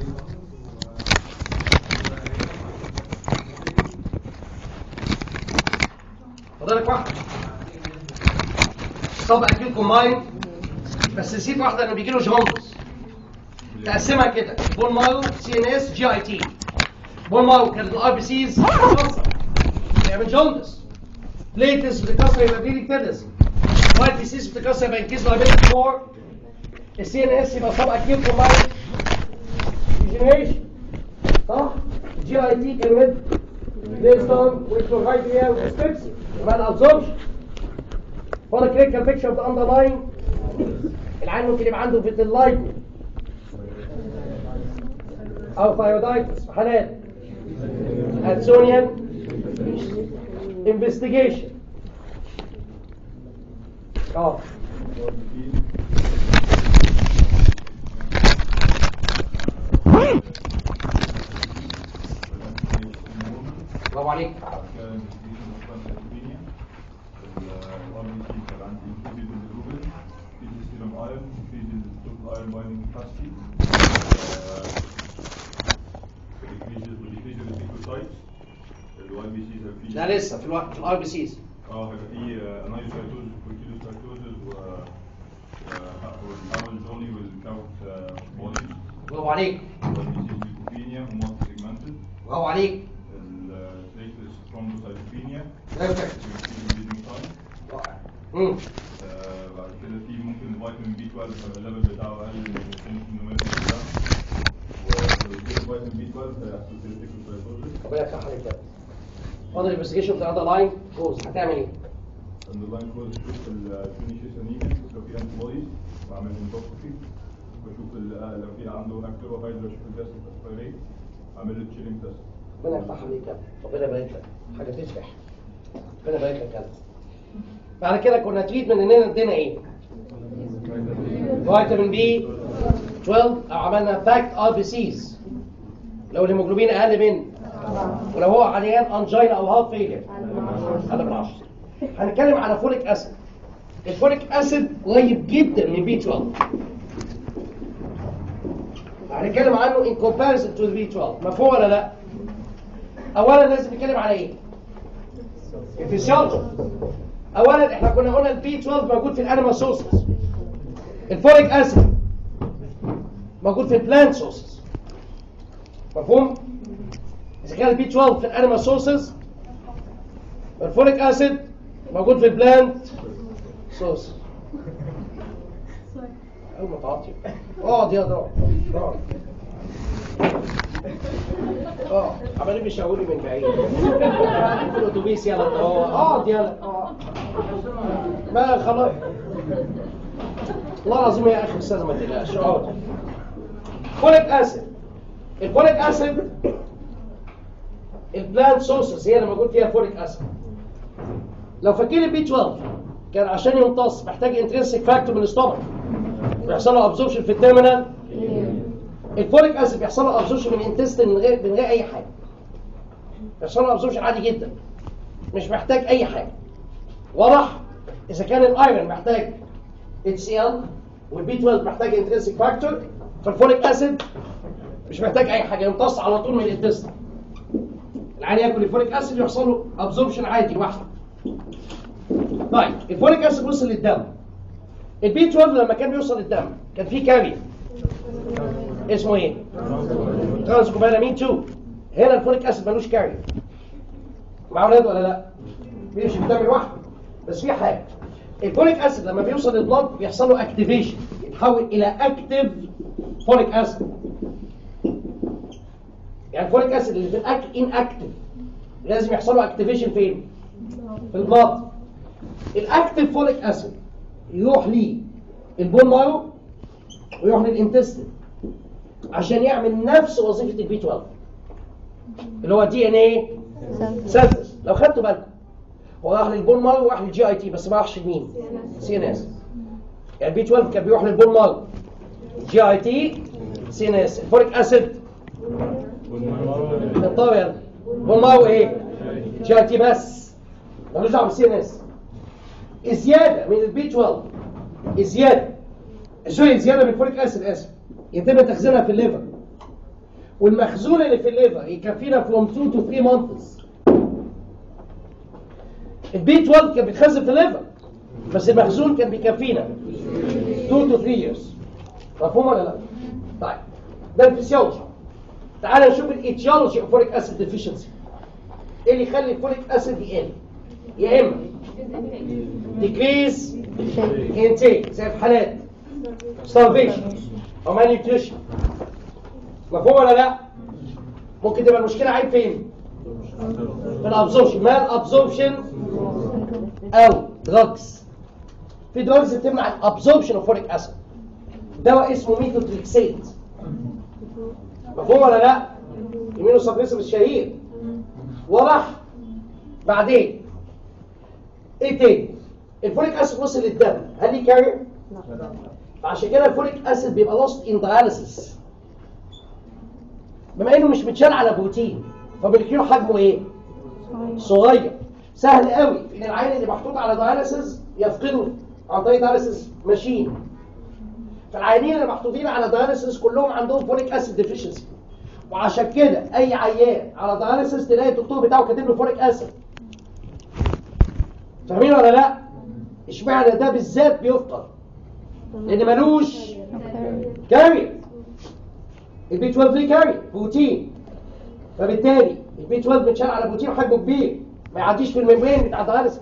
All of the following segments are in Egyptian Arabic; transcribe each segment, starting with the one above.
فاضلك واحده طب اكيد كومباين بس نسيت واحده انه بيجي له جوندس تقسمها كده بون مارو سي ان اس جي اي تي بون مارو كانت الار بي سيز يعمل جوندس بليتس بتكسر يبقى بليدنج تندنسي وايت بي سيز بتكسر يبقى انكيز لايبيلتي فور السي ان اس يبقى طب اكيد كومباين ديجنريشن صح جي اي تي كلمه based on which provide here with steps يبقى الابزوربشن فانا كلينيكال بيكتشر اوف ذا اندرلاين العيان ممكن يبقى عنده فيتيلايتس او ثايرويدايتس في حالات ادسونيان انفستيجيشن اه برافو عليك ده لسه في الوقت في الار بي سيز اه هيبقى في انايوسايتوز وكيلوسايتوزز و والهاول جولي والكاوت بودي برافو عليك والميسيس ومالتي سيجمنتد برافو عليك البليتلس ثرومبوسايتوبينيا بيرفكت رائع امم بعد كده في ممكن فيتامين بي 12 هيبقى الليفل بتاعه اقل من 200 مللي جرام وفيتامين بي 12 هيحصل كريتيكال ربنا يفتح عليك كده فاضل الانفستيجيشن بتاع ده لاين كوز هتعمل ايه؟ اندرلاين كوز بشوف الفينيشيس انيميا لو في انتي بوديز بعمل انتوكسي بشوف ال- لو في عنده اكتيرو هايدرا بشوف الجاست اسبيريت اعمل له تشيلينج تيست ربنا يفتح عليك كده ربنا يبارك لك حاجه تفرح ربنا يبارك لك كده بعد كده كنا تريتمنت اننا ادينا ايه؟ فيتامين بي 12 او عملنا باكت ار بي سيز لو الهيموجلوبين اقل من ولو هو عيان انجينا او هارت فيلير اقل من 10 هنتكلم على فوليك اسيد الفوليك اسيد قريب جدا من بي 12 هنتكلم عنه in comparison to the B12 مفهوم ولا لا؟ اولا لازم نتكلم على ايه؟ الفسيولوجي اولا احنا كنا قلنا البي 12 موجود في الانيمال سورسز الفوليك اسيد موجود في البلانت سورسز مفهوم؟ اذا كان البي 12 في الانيمال سورسز الفوليك اسيد موجود في البلانت سورسز اول ما تعطي اقعد يا ده اقعد اه عمالين بيشاوروا لي من بعيد في الاتوبيس يلا اه اقعد يلا اقعد. ما خلاص والله العظيم يا اخي استاذ ما تقلقش اقعد فوليك اسيد الفوليك اسيد البلانت سورسز هي اللي موجود فيها فوليك اسيد لو فاكرين البي 12 كان عشان يمتص محتاج انترنسيك فاكتور من الاستومك بيحصل له ابزوربشن في التيرمينال الفوليك اسيد بيحصل له ابزوربشن من الانتستين من غير من غير اي حاجه بيحصل له ابزوربشن عادي جدا مش محتاج اي حاجه واضح اذا كان الايرون محتاج اتش سي ال والبي 12 محتاج انترنسيك فاكتور فالفوليك اسيد مش محتاج اي حاجه يمتص على طول من الانتستين العيان ياكل الفوليك اسيد يحصل له ابزوربشن عادي لوحده طيب الفوليك اسيد وصل للدم البي 12 لما كان بيوصل للدم كان في كارير اسمه ايه؟ ترانسكوبالامين 2 هنا الفوليك اسيد ملوش كارير مع اولاد ولا لا؟ بيمشي في الدم لوحده بس في حاجه الفوليك اسيد لما بيوصل للبلد بيحصل له اكتيفيشن يتحول الى اكتيف فوليك اسيد يعني الفوليك اسيد اللي في الاكل ان اكتيف لازم يحصل له اكتيفيشن فين؟ في البلد الاكتيف فوليك اسيد يروح ليه البون مارو ويروح للانتستين عشان يعمل نفس وظيفه البي 12 اللي هو دي ان ايه سينثيس لو خدتوا بالكم هو راح للبون مارو وراح للجي اي تي بس ما راحش لمين سي ان اس يعني البي 12 كان بيروح للبون مارو جي اي تي سي ان اس الفوليك اسيد الطاوله بون مارو ايه جي اي تي بس ملوش دعوه بالسي ان اس الزياده من البي 12 الزياده سوري الزياده من الفوليك اسيد اسف يتم تخزينها في الليفر والمخزون اللي في الليفر يكفينا from 2 to 3 months البي 12 كان بيتخزن في الليفر بس المخزون كان بيكفينا 2 to 3 years مفهوم ولا لا؟ طيب ده الفسيولوجي تعال نشوف الايتيولوجي اوف فوليك اسيد ديفيشنسي ايه اللي يخلي الفوليك اسيد يقل يا اما decrease intake زي في حالات starvation او malnutrition مفهوم ولا لا؟ ممكن تبقى المشكلة عيب فين؟ في الابزوربشن مال ابزوربشن او دراجز في دراجز بتمنع الابزوربشن اوف فوليك اسيد دواء اسمه ميثوتريكسيت مفهوم ولا لا؟ يمينو سبريسيف الشهير واضح؟ بعدين ايه تاني؟ الفوليك اسيد وصل للدم هل ليه كارير؟ فعشان كده الفوليك اسيد بيبقى لوست ان داياليسيس بما انه مش متشال على بروتين فبالكيلو حجمه ايه؟ صغير سهل قوي ان العين اللي محطوط على داياليسيس يفقده عن طريق داياليسيس ماشين فالعيانين اللي محطوطين على داياليسيس كلهم عندهم فوليك اسيد ديفيشنسي وعشان كده اي عيان على داياليسيس تلاقي الدكتور بتاعه كاتب له فوليك اسيد فاهمين ولا لا؟ اشمعنى ده بالذات بيفطر؟ لان ملوش كارير البي 12 ليه كارير بروتين فبالتالي البي 12 بيتشال على بروتين حجمه كبير ما يعديش في الممبرين بتاع الداياليسيس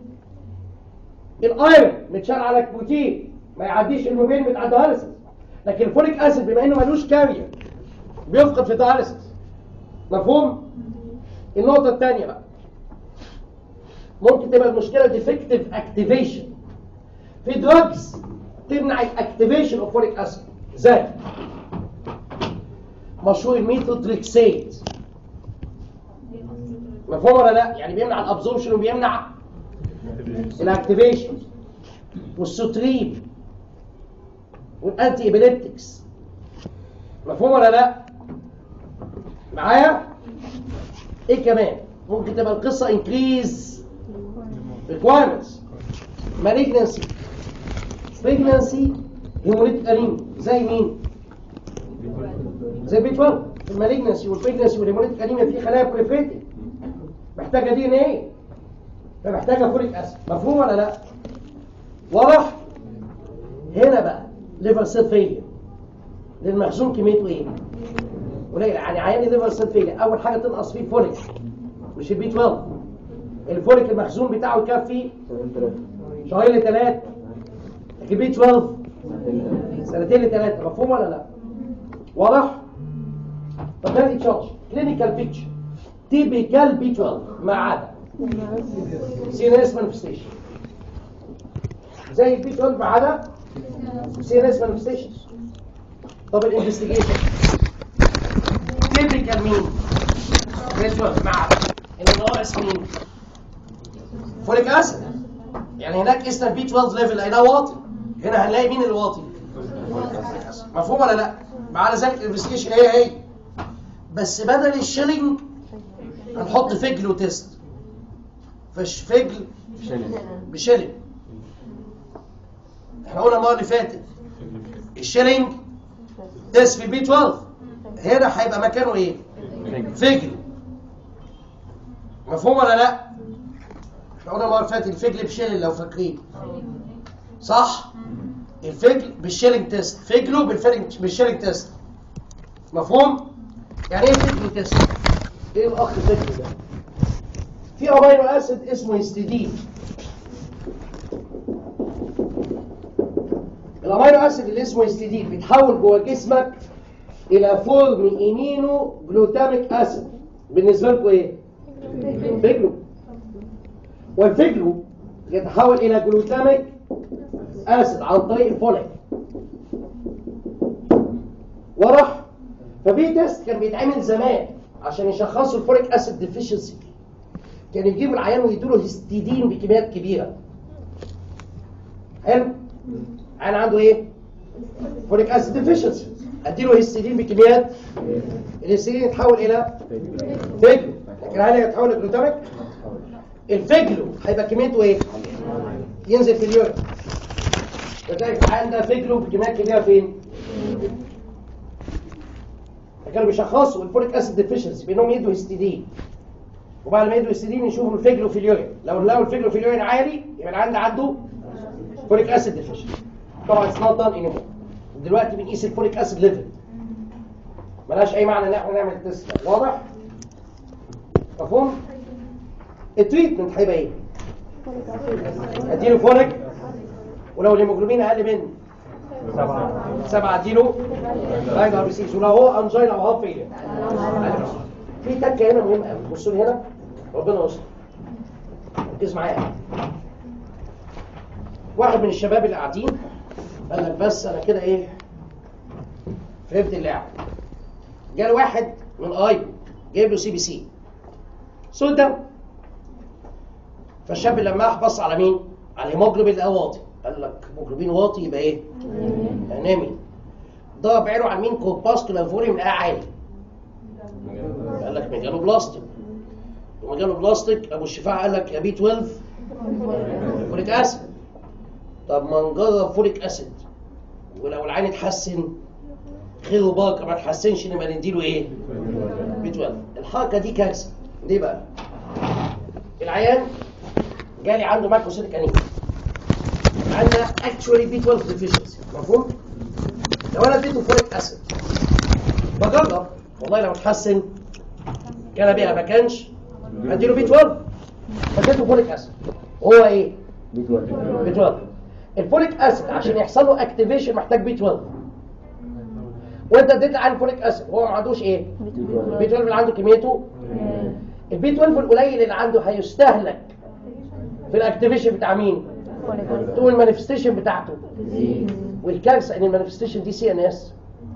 الايرون متشال على بروتين ما يعديش في الممبرين بتاع الداياليسيس لكن الفوليك اسيد بما انه ملوش كارير بيفقد في الداياليسيس مفهوم النقطه الثانيه بقى ممكن تبقى المشكله ديفكتيف اكتيفيشن في دراجز تمنع الاكتيفيشن اوف فوليك اسيد زي مشهور الميثودريكسيت مفهوم ولا لا يعني بيمنع الابزوربشن وبيمنع الاكتيفيشن والسوتريب والانتي ابيليبتكس مفهوم ولا لا معايا ايه كمان ممكن تبقى القصه انكريز requirements malignancy pregnancy هيموليتيك انيميا زي مين زي بي 12 المالجنسي والبريجنسي والهيموليتيك انيميا في خلايا بريفريتنج محتاجه دي ان ايه فمحتاجه فوليك اسيد مفهوم ولا لا واضح هنا بقى ليفر سيل فيلير للمخزون كميته ايه قليل يعني عيان ليفر سيل فيلير اول حاجه تنقص فيه فوليك مش البي 12 الفوليك المخزون بتاعه يكفي شهرين لثلاثه لكن بي 12 سنتين لثلاثه مفهوم ولا لا واضح طب ده الاتشارج كلينيكال بيكتشر تيبيكال بي 12 ما عدا سي ان اس مانيفستيشن زي البي 12 ما عدا سي ان اس مانيفستيشن طب الانفستيجيشن تيبيكال مين بي 12 ما عدا ان ناقص مين فوليك اسيد يعني هناك اسم البي 12 ليفل هنا واطي هنا هنلاقي مين اللي واطي مفهوم ولا لا مع ذلك الانفستيجيشن هي هي بس بدل الشيلينج هنحط فجل وتيست فش فجل بشيلينج احنا قلنا المره اللي فاتت الشيلينج تيست في البي 12 هنا هيبقى مكانه ايه فجل مفهوم ولا لا احنا قلنا المره اللي فاتت الفجل بشيلينج لو فاكرين صح الفجل بالشيلينج تيست فجله بالفجل بالشيلينج تيست مفهوم يعني ايه فجل تيست ايه الاخ فجل ده في امينو اسيد اسمه هيستidine الامينو اسيد اللي اسمه هيستidine بيتحول جوه جسمك الى فورم ايمينو جلوتاميك اسيد بالنسبه لكم ايه فجله والفجله يتحول الى جلوتاميك اسيد عن طريق الفوليك واضح ففي تيست كان بيتعمل زمان عشان يشخصوا الفوليك اسيد ديفيشنسي كان يجيبوا العيان ويدوا له هيستidine بكميات كبيره حلو عيان عنده ايه فوليك اسيد ديفيشنسي اديله هيستidine بكميات الهيستidine يتحول الى فجل لكن هل يتحول لجلوتاميك الفجلو هيبقى كميته ايه ينزل في اليورين فتلاقي العيان ده فجله بكميات كبيره فين فكانوا بيشخصوا الفوليك اسيد ديفيشنسي بانهم يدوا هيستidine وبعد ما يدوا هيستidine يشوفوا الفيجلو في اليورين لو لقوا الفيجلو في اليورين عالي يبقى العيان ده عنده فوليك اسيد ديفيشنسي طبعا اتس نوت دان انيمور دلوقتي بنقيس الفوليك اسيد ليفل ملهاش اي معنى ان احنا نعمل التست ده. واضح مفهوم التريتمنت هيبقى ايه اديله فوليك ولو الهيموجلوبين اقل من سبعة اديله رايد ار بي سي ولو هو انجينا او هاف فيلير في تكه هنا مهمه قوي بصوا لي هنا ربنا يستر ركز معايا واحد من الشباب اللي قاعدين قال لك بس انا كده ايه فهمت اللعب جال واحد من اي جايب له سي بي سي سود دم فالشاب لما بص على مين؟ على الهيموجلوبين لقاه واطي قال لك هيموجلوبين واطي يبقى ايه؟ انامي ضرب عينه على مين كورباسكولار فوليوم لقاه عالي قال لك مجاله بلاستيك ومجاله بلاستيك ابو الشفاعه قال لك يا بي 12 فوليك اسيد طب ما نجرب فوليك اسيد ولو العين اتحسن خير وبركه ما اتحسنش نبقى نديله ايه؟ بي 12 الحركه دي كارثه ليه بقى؟ العيان جالي عنده مايكروسيتيك انيميا عندنا اكشولي بي 12 ديفيشنسي مفهوم؟ لو انا اديته فوليك اسيد بجرب والله لو اتحسن كان بيها ما كانش هديله بي 12 فاديته فوليك اسيد هو ايه؟ بي 12 الفوليك اسيد عشان يحصل له اكتيفيشن محتاج بي 12 وانت اديت عن فوليك اسيد هو ما عندوش ايه؟ بي 12 اللي عنده كميته البي 12 القليل اللي عنده هيستهلك في الاكتيفيشن بتاع مين؟ تقول المانيفستيشن بتاعته والكارثه ان المانيفستيشن دي سي ان اس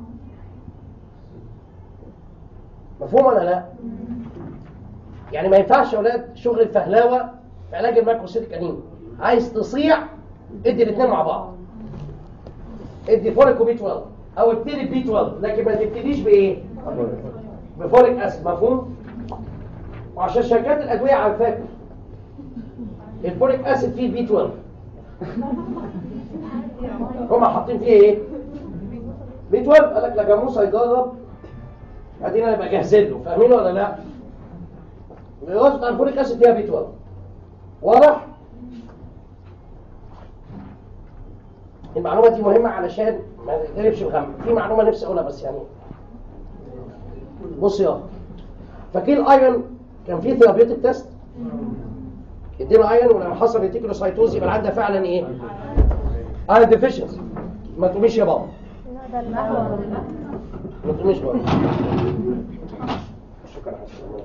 مفهوم ولا لا؟ يعني ما ينفعش يا اولاد شغل الفهلاوه في علاج المايكروسيتيك انيميا عايز تصيع ادي الاثنين مع بعض ادي فوليك وبي 12 او ابتدي بي 12 لكن ما تبتديش بايه؟ بفوليك اسيد مفهوم؟ وعشان شركات الادويه عارفاك الفوليك اسيد فيه بي 12 هم حاطين فيه ايه؟ بي 12 قال لك لا جاموس هيجرب ادينا نبقى جاهزين له فاهمين ولا لا؟ الوصفه بتاع الفوليك اسيد فيها بي 12 واضح؟ المعلومه دي مهمه علشان ما تقلبش الغم في معلومه نفسي اقولها بس يعني بص يا فاكر الايرون كان فيه ثيرابيوتيك تيست ادينا ايرون ولما حصل ريتيكولوسايتوز يبقى العيان ده فعلا ايه؟ ايرون ديفيشنسي ما تقوميش يا بابا ده المحور ما تقوميش بابا شكرا حسن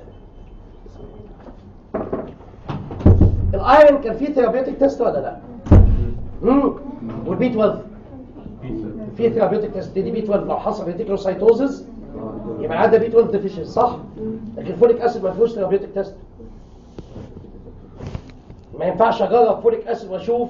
الايرون كان فيه ثيرابيوتيك تيست ولا لا؟ امم والبي 12 في ثيرابيوتيك تيست دي بي 12 لو حصل ريتيكولوسايتوزز يبقى العيان ده بي 12 ديفيشنسي صح؟ لكن فوليك اسيد ما فيهوش ثيرابيوتيك تيست ما ينفعش اجرب فوليك اسيد واشوف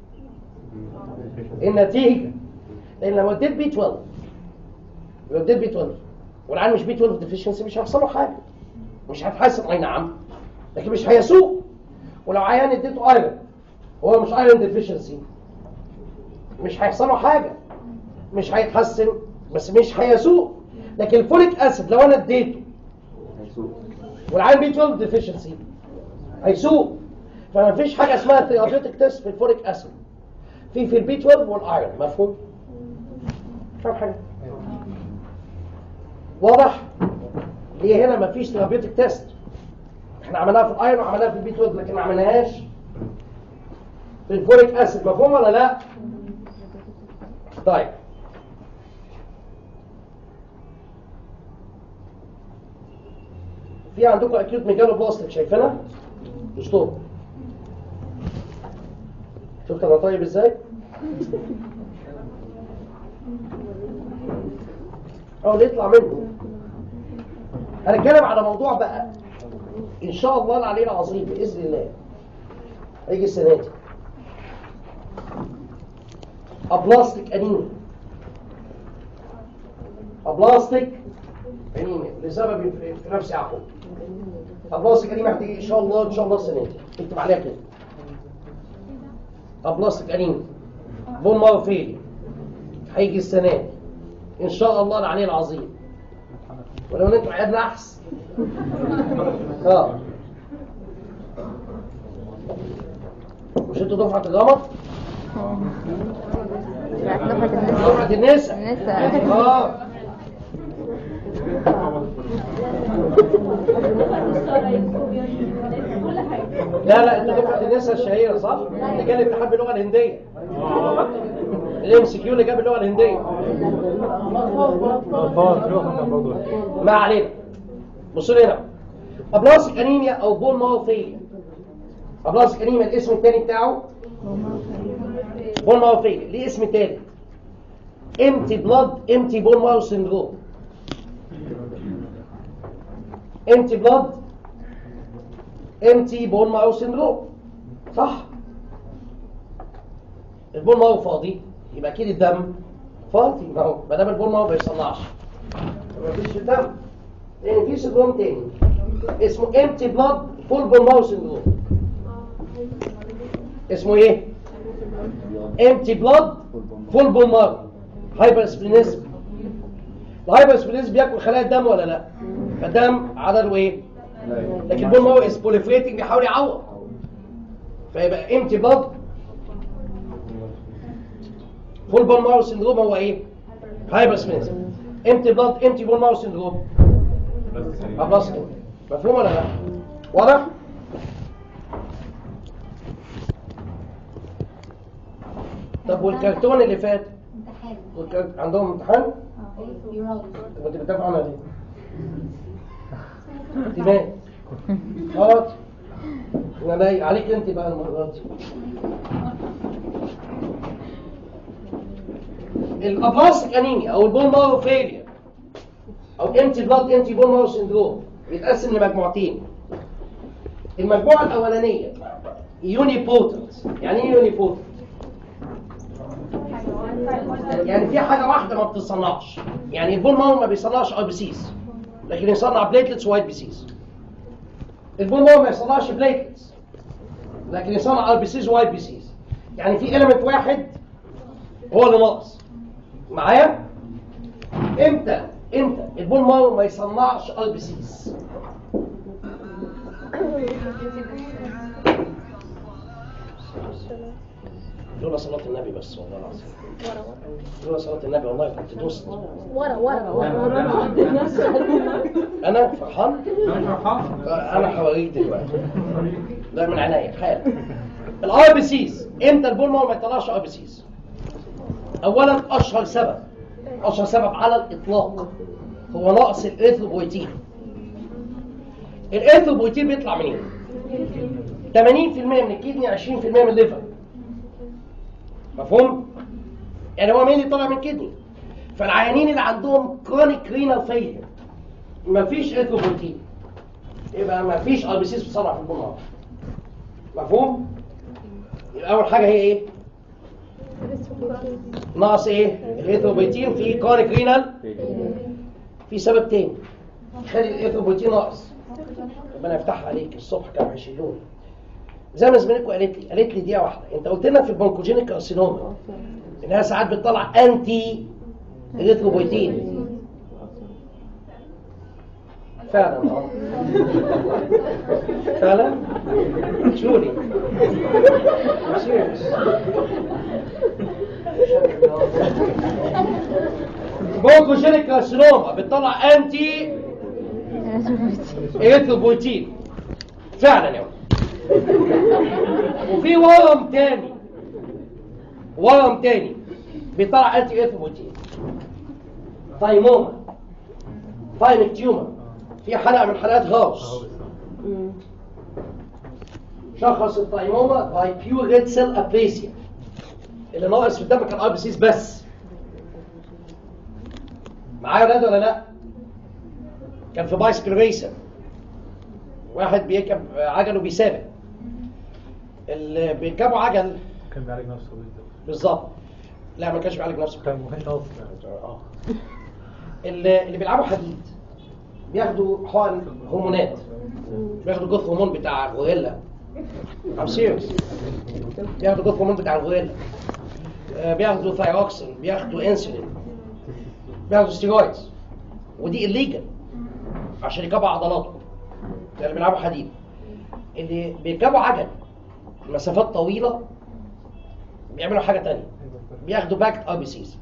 النتيجه لان لو اديت بي 12 لو اديت بي 12 والعيان مش بي 12 ديفيشنسي مش هيحصل له حاجه مش هيتحسن اي نعم لكن مش هيسوق ولو عيان اديته ايرون هو مش ايرون ديفيشنسي مش هيحصل له حاجه مش هيتحسن بس مش هيسوق لكن الفوليك اسيد لو انا اديته والعيان بي 12 ديفيشنسي هيسوق فما فيش حاجه اسمها ثيرابيوتيك تيست في الفوليك اسيد في في البي 12 والايرون مفهوم فاهم حاجه واضح ليه هنا مفيش ثيرابيوتيك تيست احنا عملناها في الايرون وعملناها في البي 12 لكن ما عملناهاش في الفوليك اسيد مفهوم ولا لا طيب في عندكم اكيوت ميجالو بلاستيك شايفينها دستور شفت انا طيب ازاي او اللي يطلع منه هنتكلم على موضوع بقى ان شاء الله العلي العظيم باذن الله هيجي السنه دي ابلاستيك انيميا ابلاستيك انيميا لسبب في في نفس يعقوب ابلاستيك انيميا هتيجي ان شاء الله ان شاء الله السنه دي اكتب عليها كده ابلاستيك انيميا بون مارو فيلي هيجي السنه دي ان شاء الله العلي العظيم ولو ان انتوا عيال نحس اه مش انتوا دفعه القمر؟ لا دفعة دفعه النساء النساء النساء اه لا لا انت دفعه النساء الشهيره صح؟ اللي جاب الاتحاد باللغه الهنديه الام سي كيو اللي جاب اللغه الهنديه ما علينا بصوا لي هنا ابلاستيك انيميا او بون ماو فيليا ابلاستيك انيميا الاسم الثاني بتاعه بون ماو فيليا ليه اسم ثالث امتي بلاد امتي بون ماو سندروم امتي بلاد امتي بون ماو سندروم صح البون ماو فاضي يبقى اكيد الدم فاضي ما هو ما دام البون ماو ما بيصنعش مفيش دم لان في سندروم تاني اسمه امتي بلاد فول بون ماو سندروم اسمه ايه امتي بلاد فول بون ماو هايبر سبلينيزم الهايبر سبلينيزم بياكل خلايا الدم ولا لا فالدم عدده ايه لكن البون ماو از بوليفريتنج بيحاول يعوض فيبقى امتي بلاد فول بون ماو سندروم هو ايه هايبر سبلينيزم امتي بلاد امتي بون ماو سندروم خلاص كده مفهوم ولا لا واضح طب والكرتون اللي فات والكرت... عندهم امتحان طب انت بتدافع عنها ليه انت مالك خلاص انا ناي عليك انت بقى المره دي الابلاستيك انيميا او البون مارو فيلير او امتي بلاد امتي بون مارو سندروم بيتقسم لمجموعتين المجموعه الاولانيه يوني بوتنت يعني ايه يوني بوتنت يعني في حاجه واحده ما بتصنعش يعني البون مارو ما بيصنعش ار بي سيز لكن يصنع بليتلتس وايت بي سيز البون مارو ما يصنعش بليتلتس لكن يصنع ار بي سيز وايت بي سيز يعني في اليمنت واحد هو اللي ناقص معايا امتى امتى البون مارو ما يصنعش ار بي سيز لولا صلاة النبي بس والله العظيم لولا صلاة النبي والله كنت دوست ورا ورا ورا انا فرحان انا هوريك دلوقتي لا من عينيا حالا الار بي سيز امتى البون مارو ما يطلعش ار بي سيز اولا اشهر سبب اشهر سبب على الاطلاق هو نقص الاريثروبويتين الاريثروبويتين بيطلع منين 80% من الكدني 20% من الليفر مفهوم يعني هو مين اللي طالع من الكدني فالعيانين اللي عندهم كرونيك رينال فيلير مفيش اريثروبويتين يبقى مفيش ار بي سيز بتصنع في البون مفهوم يبقى اول حاجه هي ايه ناقص ايه الاريثروبويتين في كرونيك رينال في سبب تاني خلي الاريثروبويتين ناقص ربنا يفتحها عليك الصبح كانوا هيشيلوني زي ما زميلتكم قالت لي قالت لي دقيقه واحده انت قلت لنا في البونكوجينيك كارسينوما انها ساعات بتطلع انتي اريثروبويتين فعلا اه فعلا شولي بونكوجينيك كارسينوما بتطلع انتي اريثروبويتين فعلا يا ولد وفي ورم تاني ورم تاني بيطلع انتي اريثروبويتين تايموما تايمك تيومر في حلقه من حلقات غاوس شخص التايموما باي بيور ريد سيل ابليسيا اللي ناقص في الدم كان ار بي سيز بس معايا ولاد ولا لا كان في بايسكل ريسر واحد بيركب عجل وبيسابق اللي بيركبوا عجل كان بيعالج نفسه بالظبط بالظبط لا ما كانش بيعالج نفسه كان ما كانش قصدي اه اللي اللي بيلعبوا حديد بياخدوا حقن هرمونات بياخدوا جوث هرمون بتاع الغوريلا I'm serious بياخدوا جوث هرمون بتاع الغوريلا آه، بياخدوا ثايروكسين بياخدوا انسولين بياخدوا ستيرويدز ودي الليجل عشان يكبوا عضلاته اللي بيلعبوا حديد اللي بيركبوا عجل مسافات طويله بيعملوا حاجه تانية بياخدوا باكت ار بي سيز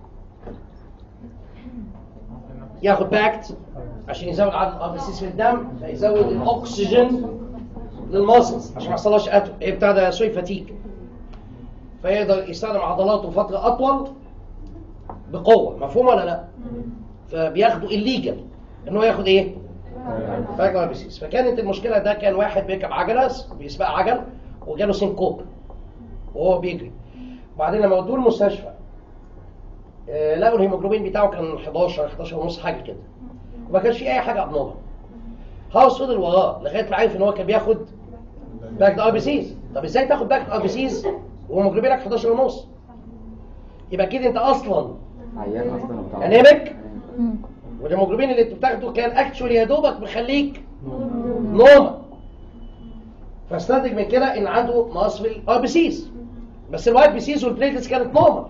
ياخد باكت عشان يزود عدد الار بي سيز في الدم فيزود الاكسجين للماسلز عشان ما يحصلهاش أتو... إيه بتاع ده سوي فتيج فيقدر يستخدم عضلاته فتره اطول بقوه مفهوم ولا لا؟ فبياخدوا الليجل ان هو ياخد ايه؟ باكت ار بي سيز فكانت المشكله ده كان واحد بيركب عجله بيسبق عجل وجاله سينكوب وهو بيجري وبعدين لما ودوه المستشفى آه، لقوا الهيموجلوبين بتاعه كان 11 11 ونص حاجه كده وما كانش في اي حاجه ابنورمال هاوس فضل وراه لغايه ما عرف ان هو كان بياخد باك ار بي سيز طب ازاي تاخد باك ار بي سيز وهيموجلوبينك 11 ونص يبقى كده انت اصلا عيان اصلا وبتاع انيميك والهيموجلوبين اللي انت بتاخده كان اكشولي يا دوبك مخليك نوما فاستنتج من كده ان عنده نقص في الار بي سيز بس الوايت بي سيز والبليتلز كانت نوما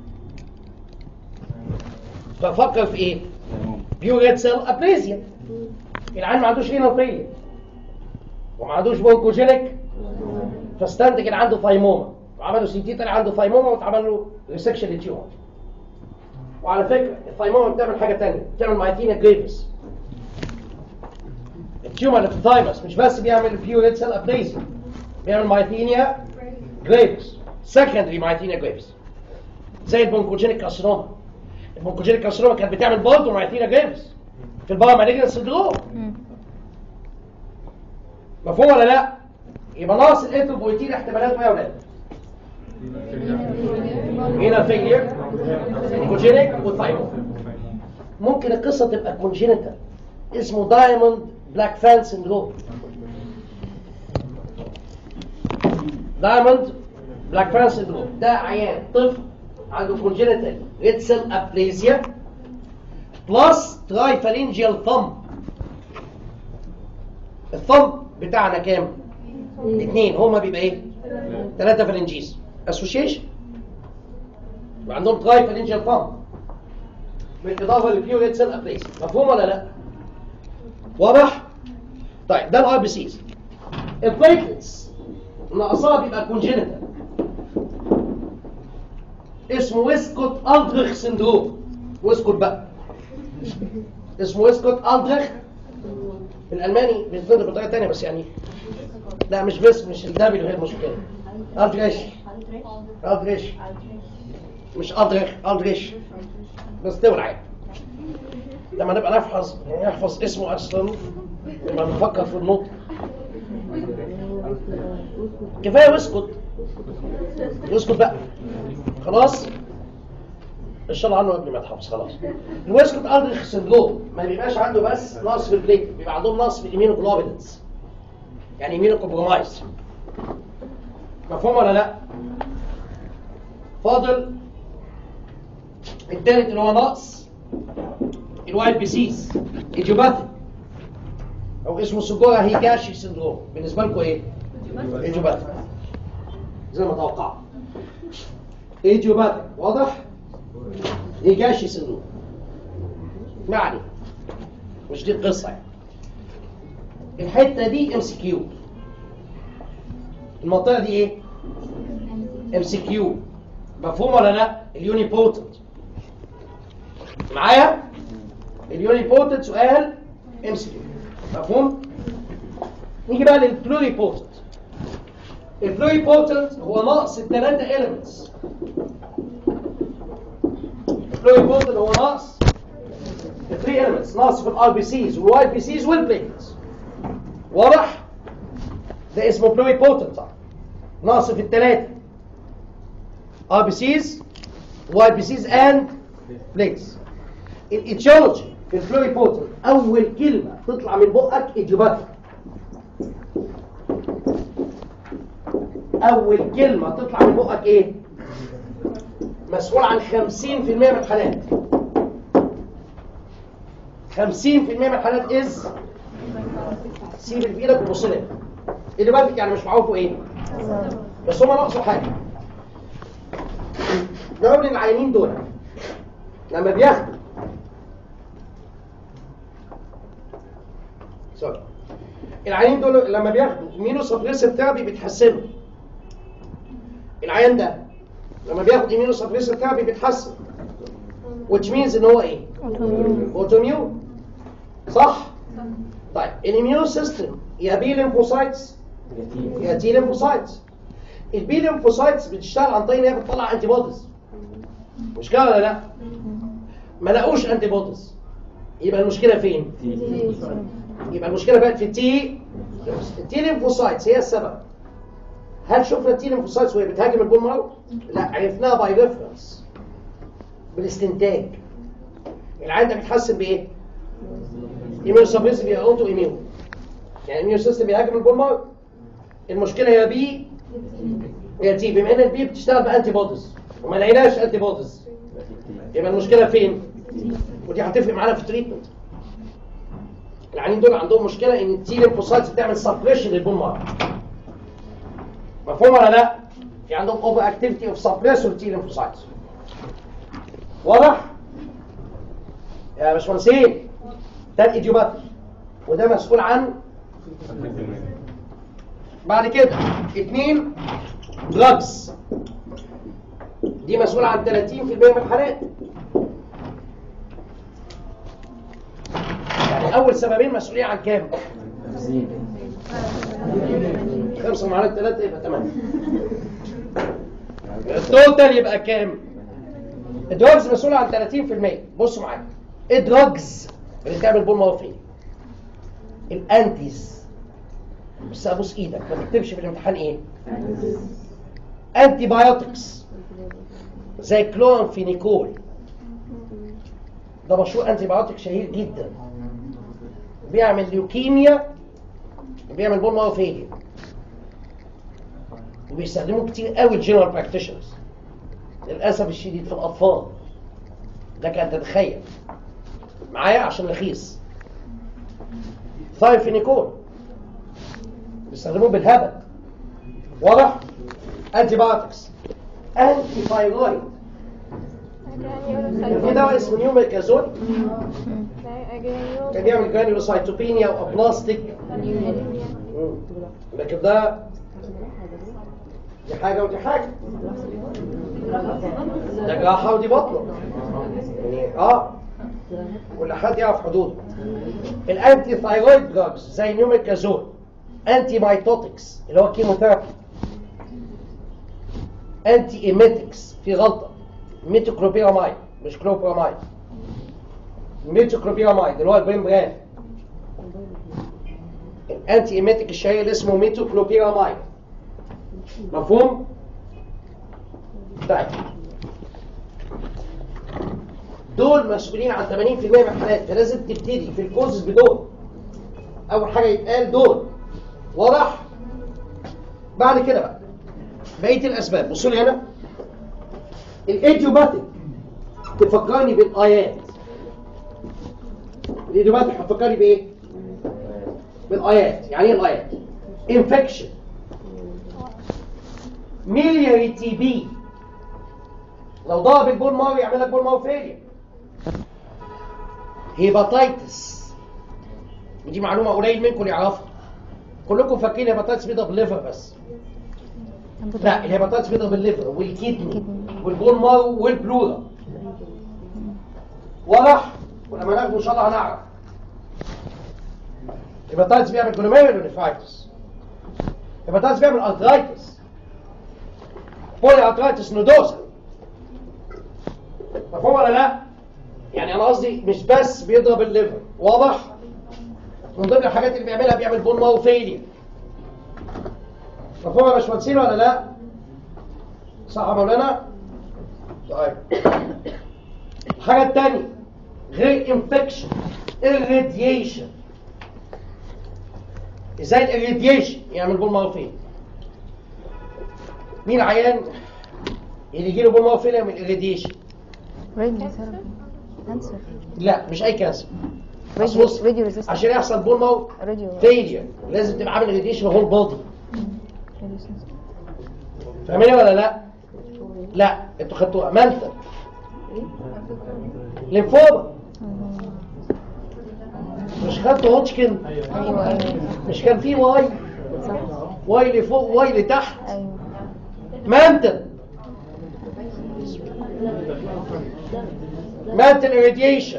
ففكر في ايه؟ بيو ريد سيل ابليزيا العيان ما عندوش رينال فيلير وما عندوش بونكوجينيك فاستنتج ان عنده ثايموما وعملوا سي تي طلع عنده ثايموما واتعمل له ريسكشن للتيومر وعلى فكره الثايموما بتعمل حاجه ثانيه بتعمل مايتينيا جريفس التيومر اللي في الثايمس مش بس بيعمل بيو ريد سيل ابليزيا بيعمل مايتينيا جريفس سكندري مايتينيا جريفس زي البونكوجينيك كارسينوما البونكوجينيك كارسينوما كانت بتعمل برضه مايتينيا جريفس في البارا مالجنس سندروم مفهوم ولا لا؟ يبقى ناقص الانتروبويتين احتمالاته ايه يا ولاد؟ هنا فيلير كونجينيك وثايمو ممكن القصه تبقى كونجينيتال اسمه دايموند بلاك فان سندروم دايموند بلاك فان سندروم ده عيان طفل عنده كونجينيتال ريد سيل ابليزيا بلس ترايفالينجيال ثumb الثumb بتاعنا كام؟ اثنين هما بيبقى ايه؟ ثلاثة فالنجيز اسوشيشن وعندهم ترايفالينجيال ثumb بالاضافه للبيو ريد سيل ابليزيا مفهوم ولا لا؟ واضح؟ طيب ده الار بي سيز البليتلتس نقصها بيبقى كونجينيتال اسمه ويسكوت الدريخ سندروم ويسكوت بقى اسمه ويسكوت الدريخ الالماني بيتنطق بطريقه ثانيه بس يعني لا مش بس مش الدبليو هي المشكله الدريش الدريش مش الدريخ الدريش بس تولع عادي لما نبقى نحفظ نحفظ اسمه اصلا نبقى نفكر في النطق كفايه واسكت اسكت بقى خلاص اشتغل عنه قبل ما يتحفظ خلاص الويسكوت الدريخ سندروم ما بيبقاش عنده بس نقص في البليت بيبقى عندهم نقص في الاميونوجلوبولينز يعني اميونوكومبرومايز مفهوم ولا لا فاضل الثالث اللي هو نقص الوايت بيسيس ايجوباثي او اسمه سجورا هيجاشي سندروم بالنسبه لكم ايه ايجوباثي زي ما توقعت ايجوباثي واضح هيجاشي سندروم ما عليه مش دي القصه يعني الحته دي ام سي كيو المنطقه دي ايه ام سي كيو مفهوم ولا لا اليوني بوتنت معايا اليوني بوتنت سؤال ام سي كيو مفهوم نيجي بقى للبلوري بوتنت البلوري بوتنت هو نقص الثلاثه اليمنتس البلوري بوتنت هو نقص الثري اليمنتس نقص في الار بي سيز والواي بي سيز والبليتس واضح ده اسمه بلوري بوتنت نقص في الثلاثه ار بي سيز واي بي سيز اند بليتس الايتيولوجي في الفلوري بوتنت اول كلمه تطلع من بقك ايجوباتيك اول كلمه تطلع من بقك ايه مسؤول عن 50% من الحالات 50% من الحالات از سيب اللي في ايدك وبص لها ايجوباتيك يعني مش معروفه ايه بس هم ناقصوا حاجه دول العيانين دول لما بياخدوا العيانين دول لما بياخدوا امينو سبريسيف ثيرابي بيتحسنوا العيان ده لما بياخد امينو سبريسيف ثيرابي بيتحسن which means ان هو ايه اوتوميون صح طيب الاميون سيستم يا بي ليمفوسايتس يا تي ليمفوسايتس البي ليمفوسايتس بتشتغل عن طريق ان هي بتطلع انتي بوديز مش كده ولا لا ما لقوش انتي بوديز يبقى المشكله فين يبقى المشكله بقت في التي التي ليمفوسايتس هي السبب هل شفنا التي ليمفوسايتس وهي بتهاجم البون مارو لا عرفناها باي ريفرنس بالاستنتاج العيان ده بيتحسن بايه ايميون سبريسيف يا اوتو ايميون يعني الايميون سيستم بيهاجم البون مارو المشكله يا بي يا تي بما ان البي بتشتغل بانتي بوديز وما لقيناش انتي بوديز يبقى المشكله فين ودي هتفرق معانا في التريتمنت العيانين دول عندهم مشكله ان التي ليمفوسايتس بتعمل سبريشن للبون مارو مفهوم ولا لا في عندهم اوفر اكتيفيتي اوف سبريسور تي ليمفوسايتس واضح يا باشمهندسين ده الايديوباتي وده مسؤول عن بعد كده اثنين دراجز دي مسؤولة عن 30% من الحالات يعني أول سببين مسؤولية عن كام؟ خمسة مع ثلاثة يبقى ثمانية التوتال يبقى كام؟ الدراجز مسؤولة عن 30% بصوا معايا ايه الدراجز اللي بتعمل بول موافقين؟ الانتيز بس ابوس ايدك ما تكتبش في الامتحان ايه؟ انتي بايوتكس زي كلورامفينيكول ده مشروع انتي بايوتيك شهير جدا بيعمل ليوكيميا وبيعمل بول مارو فيلير وبيستخدموه كتير قوي الجنرال براكتيشنرز للاسف الشديد في الاطفال لك ان تتخيل معايا عشان رخيص ثايفينيكول بيستخدموه بالهبل واضح انتي بايوتكس انتي ثايرويد في دواء اسمه نيوميكازول كان بيعمل جرانيولوسايتوبينيا وابلاستيك لكن ده دي حاجه ودي حاجه ده جراحه ودي بطنه يعني اه كل حد يعرف حدوده الانتي ثايرويد دراجز زي نيوميكازول انتي مايتوتكس اللي هو كيموثيرابي انتي ايميتكس في غلطه ميتوكلوبيرامايد مش كلوبرامايد ميتوكلوبيرامايد اللي هو البريمبران الانتي ايميتك الشهير اللي اسمه ميتوكلوبيرامايد مفهوم؟ طيب دول مسؤولين عن 80% من الحالات فلازم تبتدي في الكوزز بدول اول حاجه يتقال دول واضح بعد كده بقى بقيه الاسباب بصوا لي هنا الايديوباتيك تفكرني بالايات الايديوباتيك هتفكرني بايه بالايات يعني ايه الايات انفكشن ميلياري تي بي لو ضرب البول مارو يعمل لك بول مارو فيلير هيباتايتس ودي معلومه قليل منكم يعرفها كلكم فاكرين هيباتايتس بيضرب الليفر بس لا الهيباتايتس بيضرب الليفر والكدني والبول مارو والبلورا واضح ولما ناخده ان شاء الله هنعرف الهيباتايتس بيعمل جلوميرولونيفرايتس الهيباتايتس بيعمل ارثرايتس بولي ارثرايتس نودوزا مفهوم ولا لا؟ يعني انا قصدي مش بس بيضرب الليفر واضح؟ من ضمن الحاجات اللي بيعملها بيعمل بول مارو فيلير مفهوم يا باشمهندسين ولا لا؟ صح يا مولانا؟ طيب الحاجة التانية غير انفكشن irradiation ازاي الاريديشن يعمل بول مارو فيلير؟ مين عيان اللي يجي له بول مارو فيلير من الاريديشن؟ راديو ثيرابي كانسر لا مش اي كانسر بس راديو بص راديو ريزيستنس عشان يحصل بول مارو راديو فيلير لازم تبقى عامل اريديشن هول بودي راديو سنسور. فاهمين ولا لا؟ لا انتوا خدتوها منتل ليمفوما مش خدت هوتشكن ايوه ايوه ايوه مش كان فيه واي صح واي لفوق واي لتحت ايوه مانتل مانتل irradiation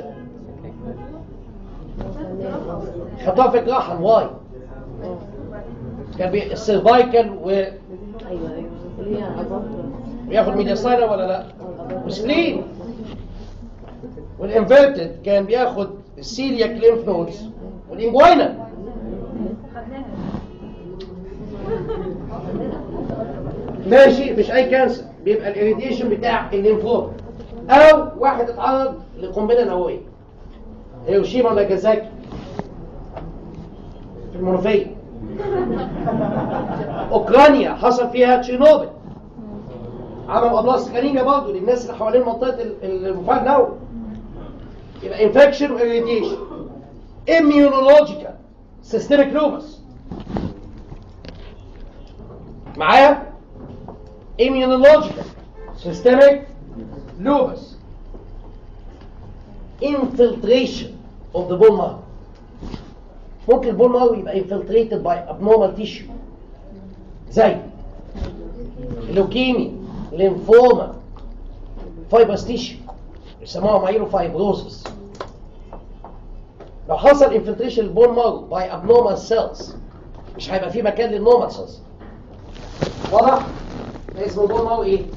خدوها في الجراحة الواي كان بي السيرفايكال و ايوه ايوه اللي هي عبارة بياخد ميدياساينا ولا لا وسبلين والانفيرتد كان بياخد السيلياك ليمف نودز والانجوينا ماشي مش اي كانسر بيبقى الاريديشن بتاع الليمفوما او واحد اتعرض لقنبله نوويه هيروشيما وناجازاكي في المنوفيه اوكرانيا حصل فيها تشيرنوبل عملوا ابلاس كانينيا برضه للناس اللي حوالين منطقه ال- المفاعل النووي يبقى انفكشن واريديشن immunological systemic lupus معايا immunological systemic lupus infiltration of the bone marrow ممكن البون مارو يبقى infiltrated by abnormal tissue زي لوكيميا ليمفوما فايبرس تيشو يسموها مايلو فايبروزس لو حصل انفلتريشن البون مارو باي ابنورمال سيلز مش هيبقى في مكان للنورمال سيلز واضح؟ ده اسمه بون مارو ايه؟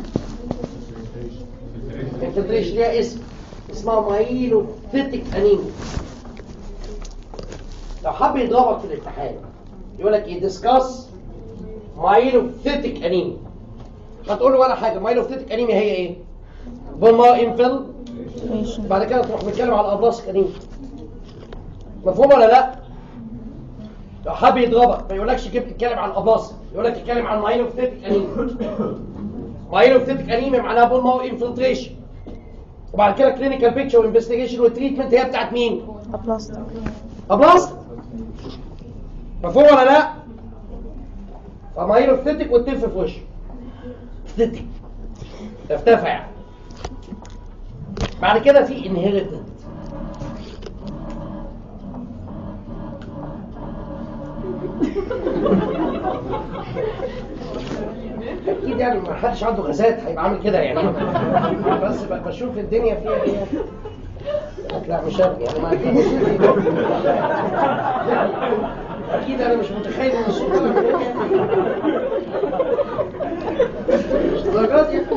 انفلتريشن ليها اسم اسمها مايلو فيتك انيميا لو حب يضربك في الامتحان يقول لك ايه ديسكاس مايلوفيتك انيميا هتقول له ولا حاجه مايلوفيتك انيميا هي ايه بوما انفل ماشي بعد كده تروح متكلم على الابلاس انيميا مفهوم ولا لا لو حب يضربك ما يقولكش جيب اتكلم عن الابلاس يقول لك اتكلم عن مايلوفيتك انيميا مايلوفيتك انيميا معناها بوما انفلتريشن وبعد كده كلينيكال بيكتشر وانفستيجيشن وتريتمنت هي بتاعت مين ابلاستيك ابلاس مفهوم ولا لا فمايلو فتك وتلف في وشه فتك ترتفع بعد كده في انهيرتد اكيد يعني ما حدش عنده غازات هيبقى عامل كده يعني بس ب- بشوف الدنيا فيها ايه لا مش أنا، يعني ما اكيد مش اكيد انا مش متخيل ان الصوت ده من هنا. مش درجات يعني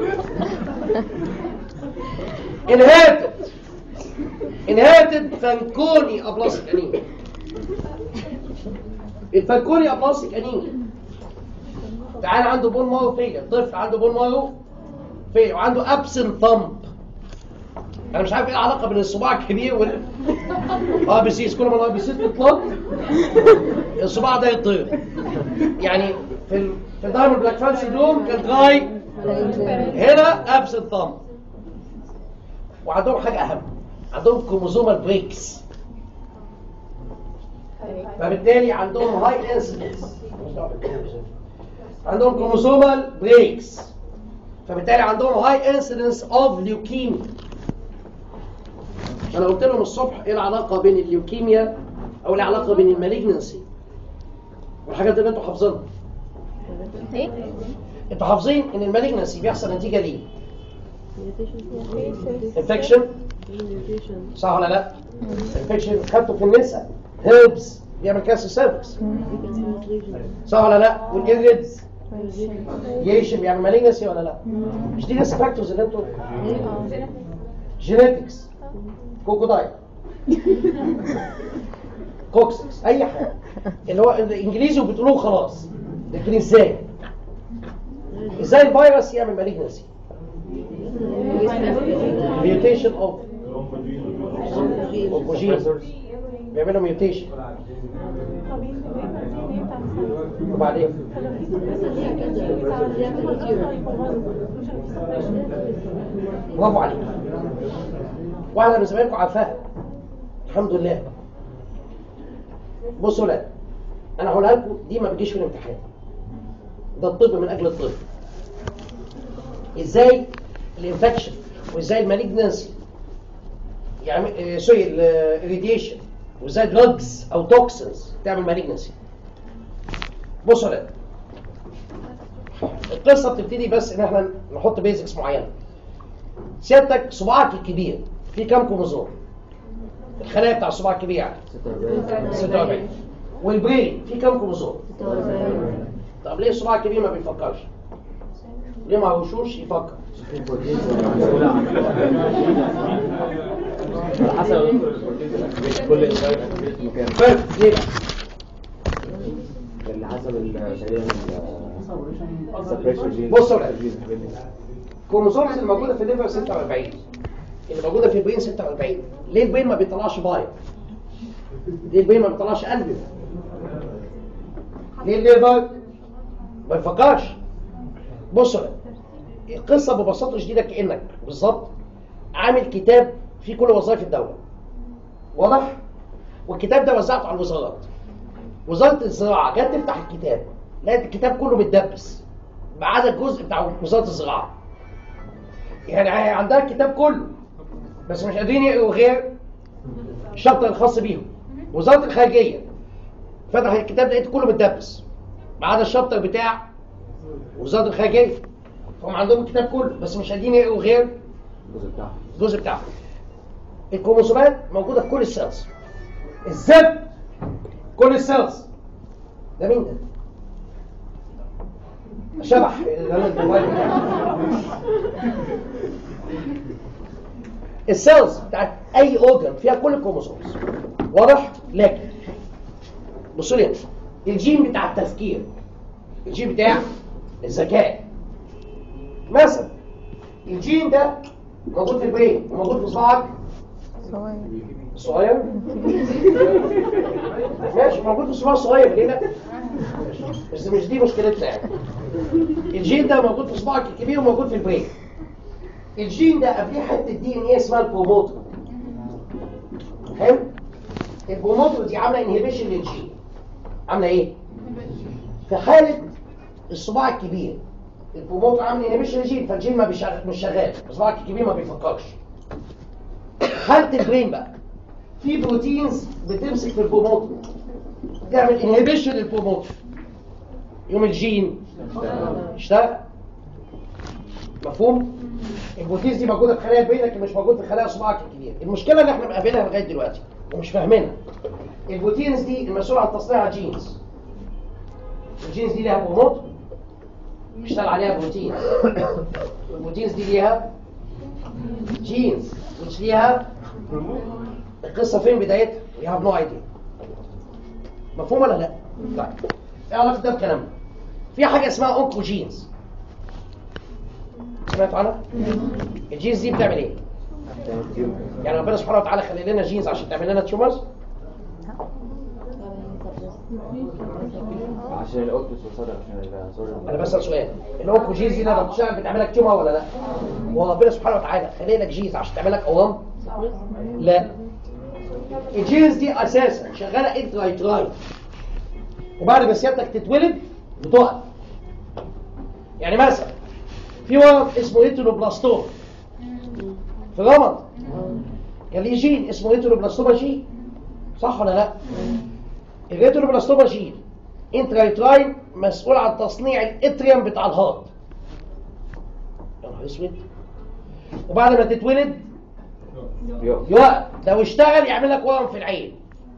انهاتد انهاتد فانكوني ابلاستيك انيميا الفانكوني ابلاستيك انيميا تعال عنده بون مارو فيلر طفل عنده بون مارو فيلر وعنده ابسنت ثمب انا مش عارف ايه العلاقه بين الصباع الكبير وال اه بيسيس كل ما الار بي سيس تطلع الصباع ده يطير يعني في ال... في الدايموند بلاك فان سيندروم كان دراي هنا ابسنت ثامب وعندهم حاجه اهم عندهم كروموزومال بريكس فبالتالي عندهم هاي انسيدنس عندهم كروموزومال بريكس فبالتالي عندهم هاي انسيدنس اوف ليوكيميا انا قلت لهم الصبح ايه العلاقه بين الليوكيميا او العلاقه بين المالجنسي والحاجات اللي انتوا حافظينها ايه انتوا حافظين ان المالجنسي بيحصل نتيجه ليه انفكشن صح ولا لا انفكشن خدته في النساء هيربس بيعمل كانسر سيرفكس صح ولا لا والايريدز ييشن بيعمل مالجنسي ولا لا مش دي لسه فاكتورز اللي انتوا جينيتكس كوكودايل كوكسكس اي حاجه اللي هو الانجليزي وبتقولوه خلاص لكن ازاي ازاي الفيروس يعمل مالجنسي ميوتيشن اوف اوف جين بيعملوا ميوتيشن وبعدين برافو عليك واحدة من زمايلكم عارفاها الحمد لله بصوا لا انا هقولها لكم دي ما بتجيش في الامتحان ده الطب من اجل الطب ازاي الانفكشن وازاي المالجنسي يعني آه، سوري الراديشن وزي دراجز او توكسنز تعمل مالجنسي بصوا يا ولاد. القصه بتبتدي بس ان احنا نحط بيزكس معينه سيادتك صباعك الكبير فيه كام كروموزوم الخلايا بتاع الصباع الكبير يعني 46 والبرين فيه كام كروموزوم طب ليه الصباع الكبير ما بيفكرش ليه ما هوشوش يفكر على حسب كل انزيم مكان بيرفكت ليه بقى؟ اللي حسب ال- تقريبا السبريشن جين بص يا ولاد. الكروموسومز اللي موجوده في الليفر 46 اللي موجوده في البرين 46 ليه البرين ما بيطلعش بايض ليه البرين ما بيطلعش قلبي ليه الليفر ما يفكرش بص يا ولاد. القصه ببساطه شديده كانك بالظبط عامل كتاب فيه كل وظائف الدوله واضح والكتاب ده وزعته على الوزارات وزاره الزراعه جت تفتح الكتاب لقيت الكتاب كله متدبس ما عدا الجزء بتاع وزاره الزراعه يعني هي عندها الكتاب كله بس مش قادرين يقروا غير الشابتر الخاص بيهم وزاره الخارجيه فتح الكتاب لقيت كله متدبس ما عدا الشابتر بتاع وزاره الخارجيه هم عندهم الكتاب كله بس مش قادرين يقروا غير الجزء بتاعها الجزء بتاعهم الكروموسومات موجوده في كل السيلز الزب كل السيلز ده مين ده؟ شبح اللي الموبايل بتاعه. السيلز بتاعت اي اورجن فيها كل الكروموسومز واضح لكن بصوا لي هنا. الجين بتاع التفكير الجين بتاع الذكاء مثلا الجين ده موجود في البرين وموجود في صباعك صغير ماشي موجود في صباع صغير كده بس مش دي مشكلتنا يعني الجين ده موجود في صباعك الكبير وموجود في البرين الجين ده قبليه حته دي ان ايه اسمها البروموتور حلو البروموتور دي عامله انهبيشن للجين عامله ايه في حاله الصباع الكبير البروموتور عامل انهبيشن للجين فالجين ما بيشغل مش شغال صباعك الكبير ما بيفكرش حاله البرين بقى في بروتينز بتمسك في البروموتور تعمل انهبيشن للبروموتور يوم الجين اشتغل مفهوم البروتينز دي موجوده في خلايا البرين لكن مش موجود في خلايا صباعك الكبير المشكله اللي احنا مقابلها لغايه دلوقتي ومش فاهمينها البروتينز دي المسؤول عن تصنيع جينز الجينز دي ليها بروموتور بيشتغل عليها بروتين البروتينز دي ليها جينز مش ليها القصه فين بدايتها وي هاف نو ايديا مفهوم ولا لا طيب ايه علاقه ده بكلامنا في حاجه اسمها اونكوجينز سمعتوا عنها الجينز دي بتعمل ايه يعني ربنا سبحانه وتعالى خلي لنا جينز عشان تعمل لنا تيومرز عشان الاوكتوس وصدر عشان ال- سوري انا بسال سؤال الاونكوجينز دي لما بتشتغل بتعمل لك تيومر ولا لا هو ربنا سبحانه وتعالى خلي لك جينز عشان تعمل لك اورام لا الجينز دي اساسا شغاله انترايترايت وبعد ما سيادتك تتولد بتقع يعني مثلا في ورم اسمه هيتروبلاستوم في الرمد كان ليه جين اسمه هيتروبلاستوما جين صح ولا لا الهيتروبلاستوما جين انترايتراين مسؤول عن تصنيع الاتريوم بتاع الهارت يا نهار اسود وبعد ما تتولد يقف. يوقف لو اشتغل يعمل لك ورم في العين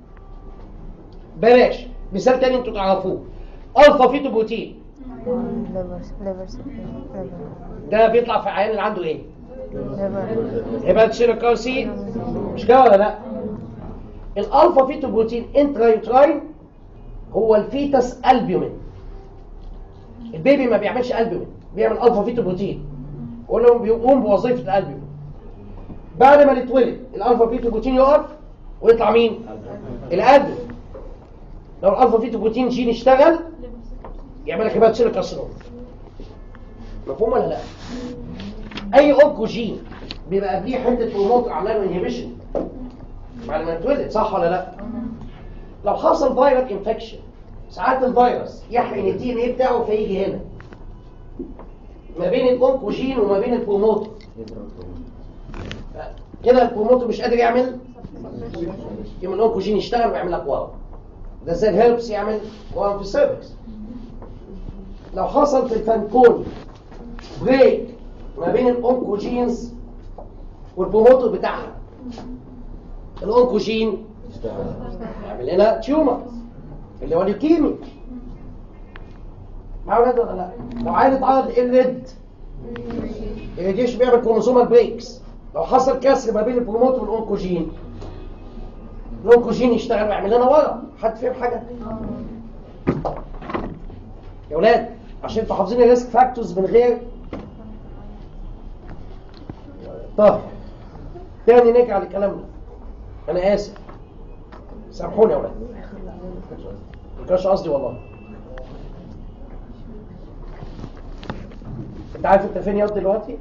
بلاش مثال تاني انتوا تعرفوه الفا فيتو بروتين liver liver liver ده بيطلع في عيان اللي عنده ايه liver هيباتشيلوكارسي مش كده ولا لا الالفا فيتو بروتين انترايوتراين هو الفيتس البيومين البيبي ما بيعملش البيومين بيعمل الفا فيتو بروتين كلهم بيقوم بوظيفه الالبيومين بعد ما نتولد الالفا فيتو بروتين يقف ويطلع مين الالبيومين لو الالفا فيتو بروتين جين اشتغل يعمل لك هيباتشيلوكارسينوم مفهوم ولا لا اي اوكوجين بيبقى قبليه حته بروموتر عامله له انهبيشن بعد ما يتولد صح ولا لا لو حصل فيروس انفكشن ساعات الفيروس يحقن الدي ان ايه بتاعه فيجي هنا ما بين الاونكوجين وما بين البروموتر كده البروموتر مش قادر يعمل يوم الاونكوجين يشتغل ويعمل لك ورم ده زي الهيربس يعمل ورم في السيرفكس لو حصل في الفانكون بريك ما بين الاونكوجينز والبروموتور بتاعها الاونكوجين يعمل لنا تيومر اللي هو اليوكيمي مع اولاد ولا لا لو عايز يتعرض الريد الريديشن بيعمل كروموسومال بريكس لو حصل كسر ما بين البروموتور والاونكوجين الاونكوجين يشتغل ويعمل لنا ورم حد فاهم حاجه يا ولاد عشان انتوا حافظين الريسك فاكتورز من غير طب تاني نرجع لكلامنا انا اسف سامحوني يا ولاد ما كانش قصدي والله انت عارف انت فين يا واد دلوقتي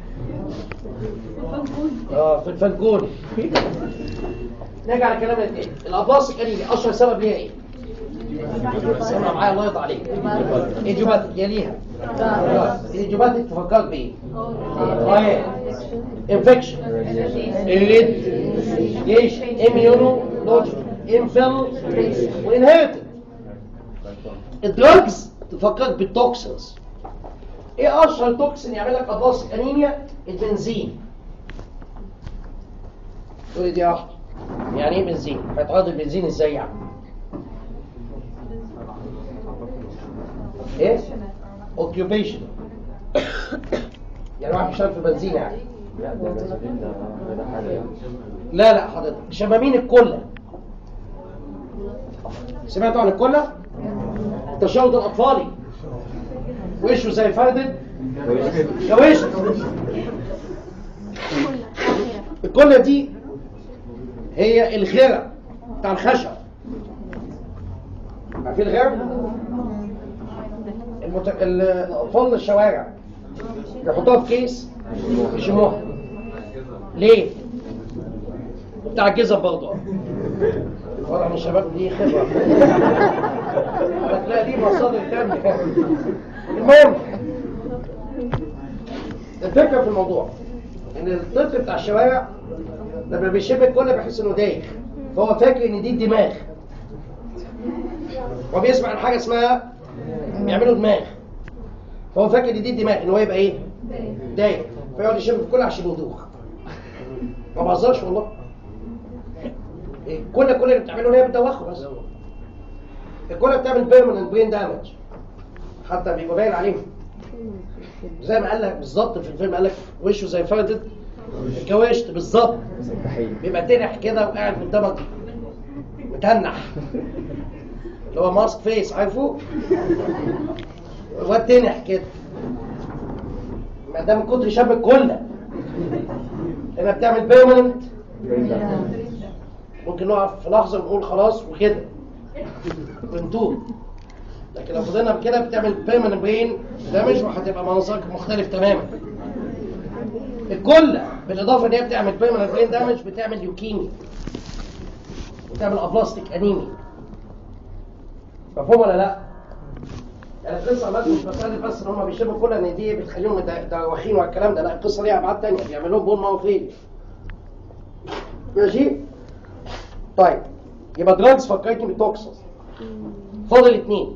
اه في الفنكون نرجع لكلامنا تاني الابلاس القليلي اشهر سبب ليها ايه سمع معايا الله يرضى عليك ايجوباتيك يليها الايجوباتيك تفكرك بايه اه انفكشن الريد جيش اميونو لوجيك انفل وانهيرتد الدراجز تفكرك بالتوكسنز ايه اشهر توكسين يعمل لك ابلاس انيميا البنزين تقول لي دي واحده يعني ايه بنزين هيتعرض البنزين ازاي يعني ايه اوكيوبيشن يعني واحد بيشتغل في بنزين يعني لا لا حضرتك شمامين الكلة سمعتوا عن الكلة التشوط الأطفالي وشه زي فردد يا وش الكلة دي هي الغيرة بتاع الخشب عارفين الغيرة؟ المت... ال- الأطفال الشوارع يحطوها في كيس يشموها ليه؟ بتاع الجزم برضه وضع من الشباب دي خبرة هتلاقي دي مصادر تانية المهم الفكرة في الموضوع ان الطفل بتاع الشوارع لما بيشم الكل بيحس انه دايخ فهو فاكر ان دي الدماغ هو بيسمع عن حاجة اسمها بيعملوا دماغ فهو فاكر ان دي الدماغ ان هو يبقى ايه؟ دايخ فيقعد يشم في الكل عشان يدوخ ما بهزرش والله الكلى كل اللي بتعمله هي بتدوخه بس الكلى بتعمل بيرمننت برين دامج حتى بيبقى باين عليهم زي ما قال لك بالظبط في الفيلم قال لك وشه زي فردة الكواشت بالظبط بيبقى تنح كده وقاعد قدامك متنح اللي هو ماسك فيس عارفه الواد تنح كده ما ده من كتر شاب الكلى هنا بتعمل بيرمننت ممكن نقف في لحظه ونقول خلاص وكده ونتوب لكن لو فضلنا بكده بتعمل بيرمننت برين دامج وهتبقى منظرك مختلف تماما الكل بالاضافه ان هي بتعمل بيرمننت برين دامج بتعمل ليوكيميا بتعمل ابلاستيك انيميا مفهوم ولا لا؟ يعني القصه بس مش مساله بس ان هم بيشربوا كل ان دي بتخليهم دواخين والكلام ده لا القصه ليها ابعاد ثانيه بيعمل لهم بون ماو فيلير ماشي؟ طيب يبقى دراجز فكرتني بالتوكسس فاضل اثنين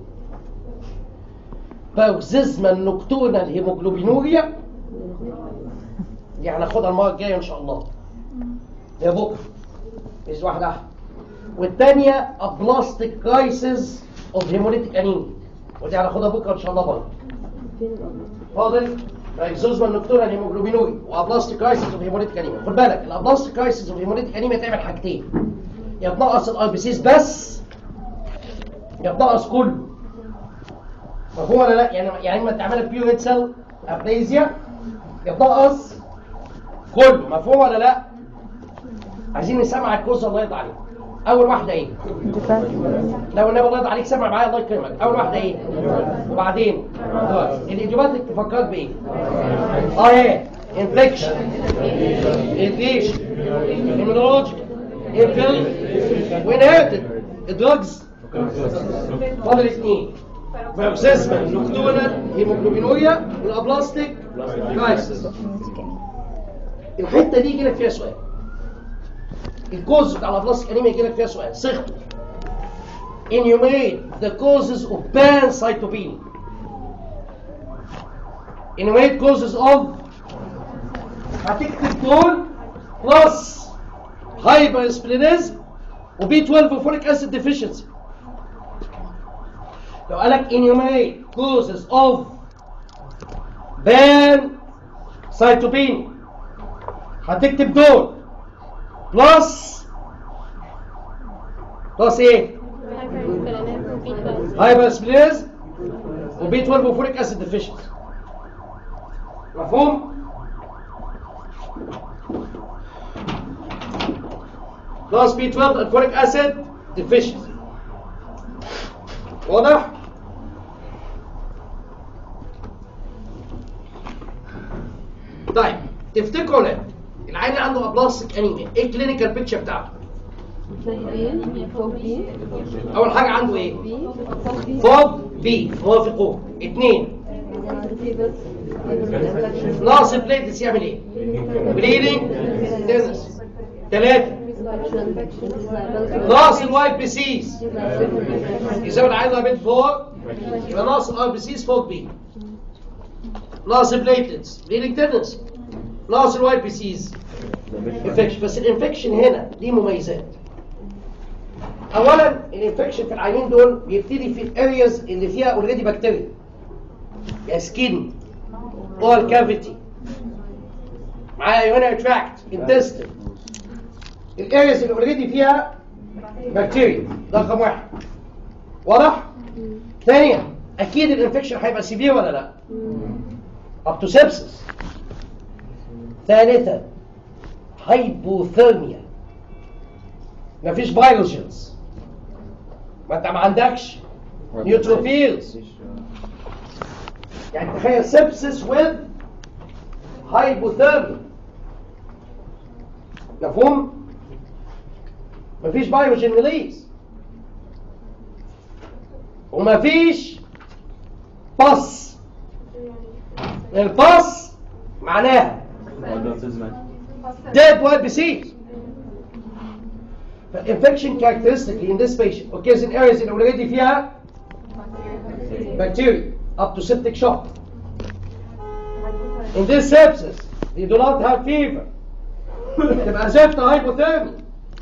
باوزيزما نكتورنال هيموجلوبينوريا دي هناخدها المره الجايه ان شاء الله هي بكره مش واحده واحده والثانيه ابلاستيك كرايسيس اوف هيموليتيك انيميا ودي هناخدها بكره ان شاء الله برضه فاضل باكزوزما نكتورنال هيموجلوبينوريا وابلاستيك كرايسيس اوف هيموليتيك انيميا خد بالك الابلاستيك كرايسيس اوف هيموليتيك انيميا تعمل حاجتين يا تنقص الار بي سيز بس يا تنقص كله مفهوم ولا لا يعني يعني اما تعملها بيور ريد سيل ابليزيا يا تنقص كله مفهوم ولا لا عايزين نسمع الكوز الله يرضى عليك اول واحده ايه لو النبي الله يرضى عليك سمع معايا الله يكرمك اول واحده ايه وبعدين الاجابات اللي تفكرك بايه اه ايه انفكشن انفيشن immunological انفل وانهيرتد الدراجز فاضل اثنين فابسيسما نكتونال هيموجلوبينوريا والابلاستيك كرايسيس الحته دي جالك فيها سؤال الكوز بتاع الابلاستيك انيميا يجي لك فيها سؤال صيغته enumerate the causes of pancytopenia enumerate causes of هتكتب دول بلس هايبر سبلينيزم وبي 12 وفوليك اسيد ديفيشنسي لو قالك enumerate causes of pancytopenia هتكتب دول بلس بلس ايه؟ هايبر سبلينيزم وبي 12 وفوليك اسيد ديفيشنسي مفهوم؟ بلس بي 12 الفوليك اسيد ديفيشنسي واضح؟ طيب تفتكروا ولا لا؟ العيان عنده ابلاستيك انيميا ايه الكلينيكال بيكتشر بتاعته؟ اول حاجه عنده ايه؟ فوق بي موافقون اثنين ناقص البليتس يعمل ايه؟ بليدنج تنس ثلاثة ناقص الوايت بي سيز يساوي العيان بيت فوق يبقى ناقص الار بي سيز فوق بي ناقص البليتس بليدنج تنس ناقص الوايت بي سيز انفكشن بس الانفكشن هنا ليه مميزات اولا الانفكشن في العينين دول بيبتدي في الارياز اللي فيها اوريدي بكتيريا يا سكين اول كافيتي معايا يونر تراكت انتستين الارياز اللي اوريدي فيها بكتيريا ده رقم واحد واضح؟ ثانيا اكيد الانفكشن هيبقى سيفير ولا لا؟ اب تو سيبسس ثالثا هايبوثيرميا مفيش فيروجنز ما انت ما عندكش نيوتروفيلز يعني تخيل سبسس with هايبوثيرميا مفهوم مفيش فيروجين ريليز ومفيش باس الباس معناها dead white disease. But infection characteristically in this patient occurs in areas that already فيها bacteria up to septic shock. In this sepsis, they do not have fever. تبقى زفت hypothermia.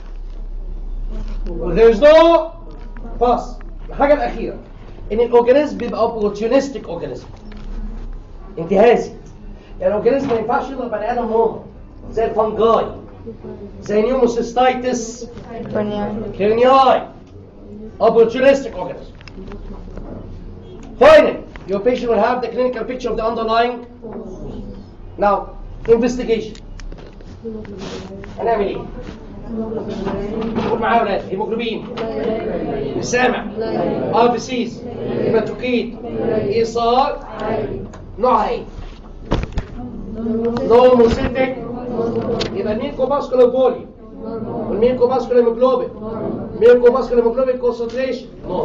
There is no pus. الحاجة الأخيرة إن الأورجانيزم بيبقى opportunistic organism. انتهازي. يعني الأورجانيزم ما ينفعش يضرب بني آدم نورمال. زي الفنجاي زي نيوموسيستايتس كيرنياي opportunistic organism finally your patient will have the clinical picture of the underlying now investigation هنعمل ايه قول معايا يا ولاد هيموجلوبين مسامع ار بي سيز هيماتوكيت ايصال نوعها ايه نورموسيتك يبقى المينكو ماسكولار فوليوم والمينكو ماسكولار هيموجلوبين مينكو ماسكولار هيموجلوبين كونسنتريشن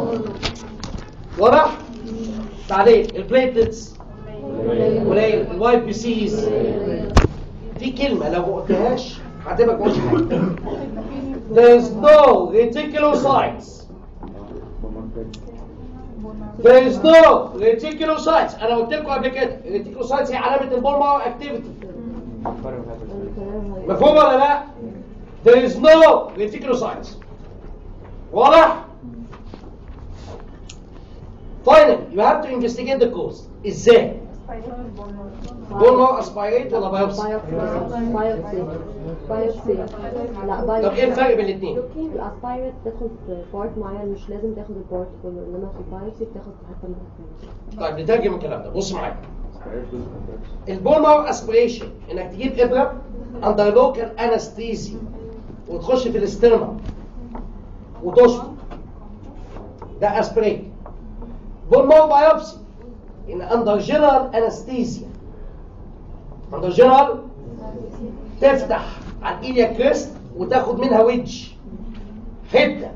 واضح بعدين البليتلتس قليل الوايت بي سيز في كلمه لو ما قلتهاش هتبقى مش حاجه There's no reticulocytes There's no reticulocytes انا قلت لكم قبل كده reticulocytes هي علامه البولمار اكتيفيتي مفهوم ولا لا؟ There is no reticulocytes. واضح؟ Finally, you have to investigate the cause. ازاي؟ بون مارو اسبايريت ولا بايوبسي؟ بايوبسي بايوبسي لا طب ايه بايوبسي الفرق بين الاثنين؟ الاسبايرت تاخد بارت معين مش لازم تاخد البارت كله انما في البايوبسي بتاخد حته من الثانيه طيب نترجم الكلام ده بص معايا البون مارو اسبريشن انك تجيب ابره اندر لوكال انستيزي وتخش في الاسترما وتشفط ده اسبريت بون مارو بايوبسي ان اندر جنرال انستيزيا اندر جنرال تفتح على الايليا كريست وتاخد منها ويدج حته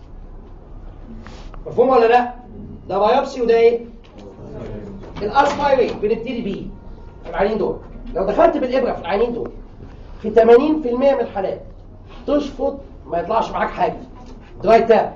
مفهوم ولا لا ده بايوبسي وده ايه الاسبايريت بنبتدي بيه العينين دول لو دخلت بالابره في العينين دول في 80% من الحالات تشفط ما يطلعش معاك حاجه دراي تاب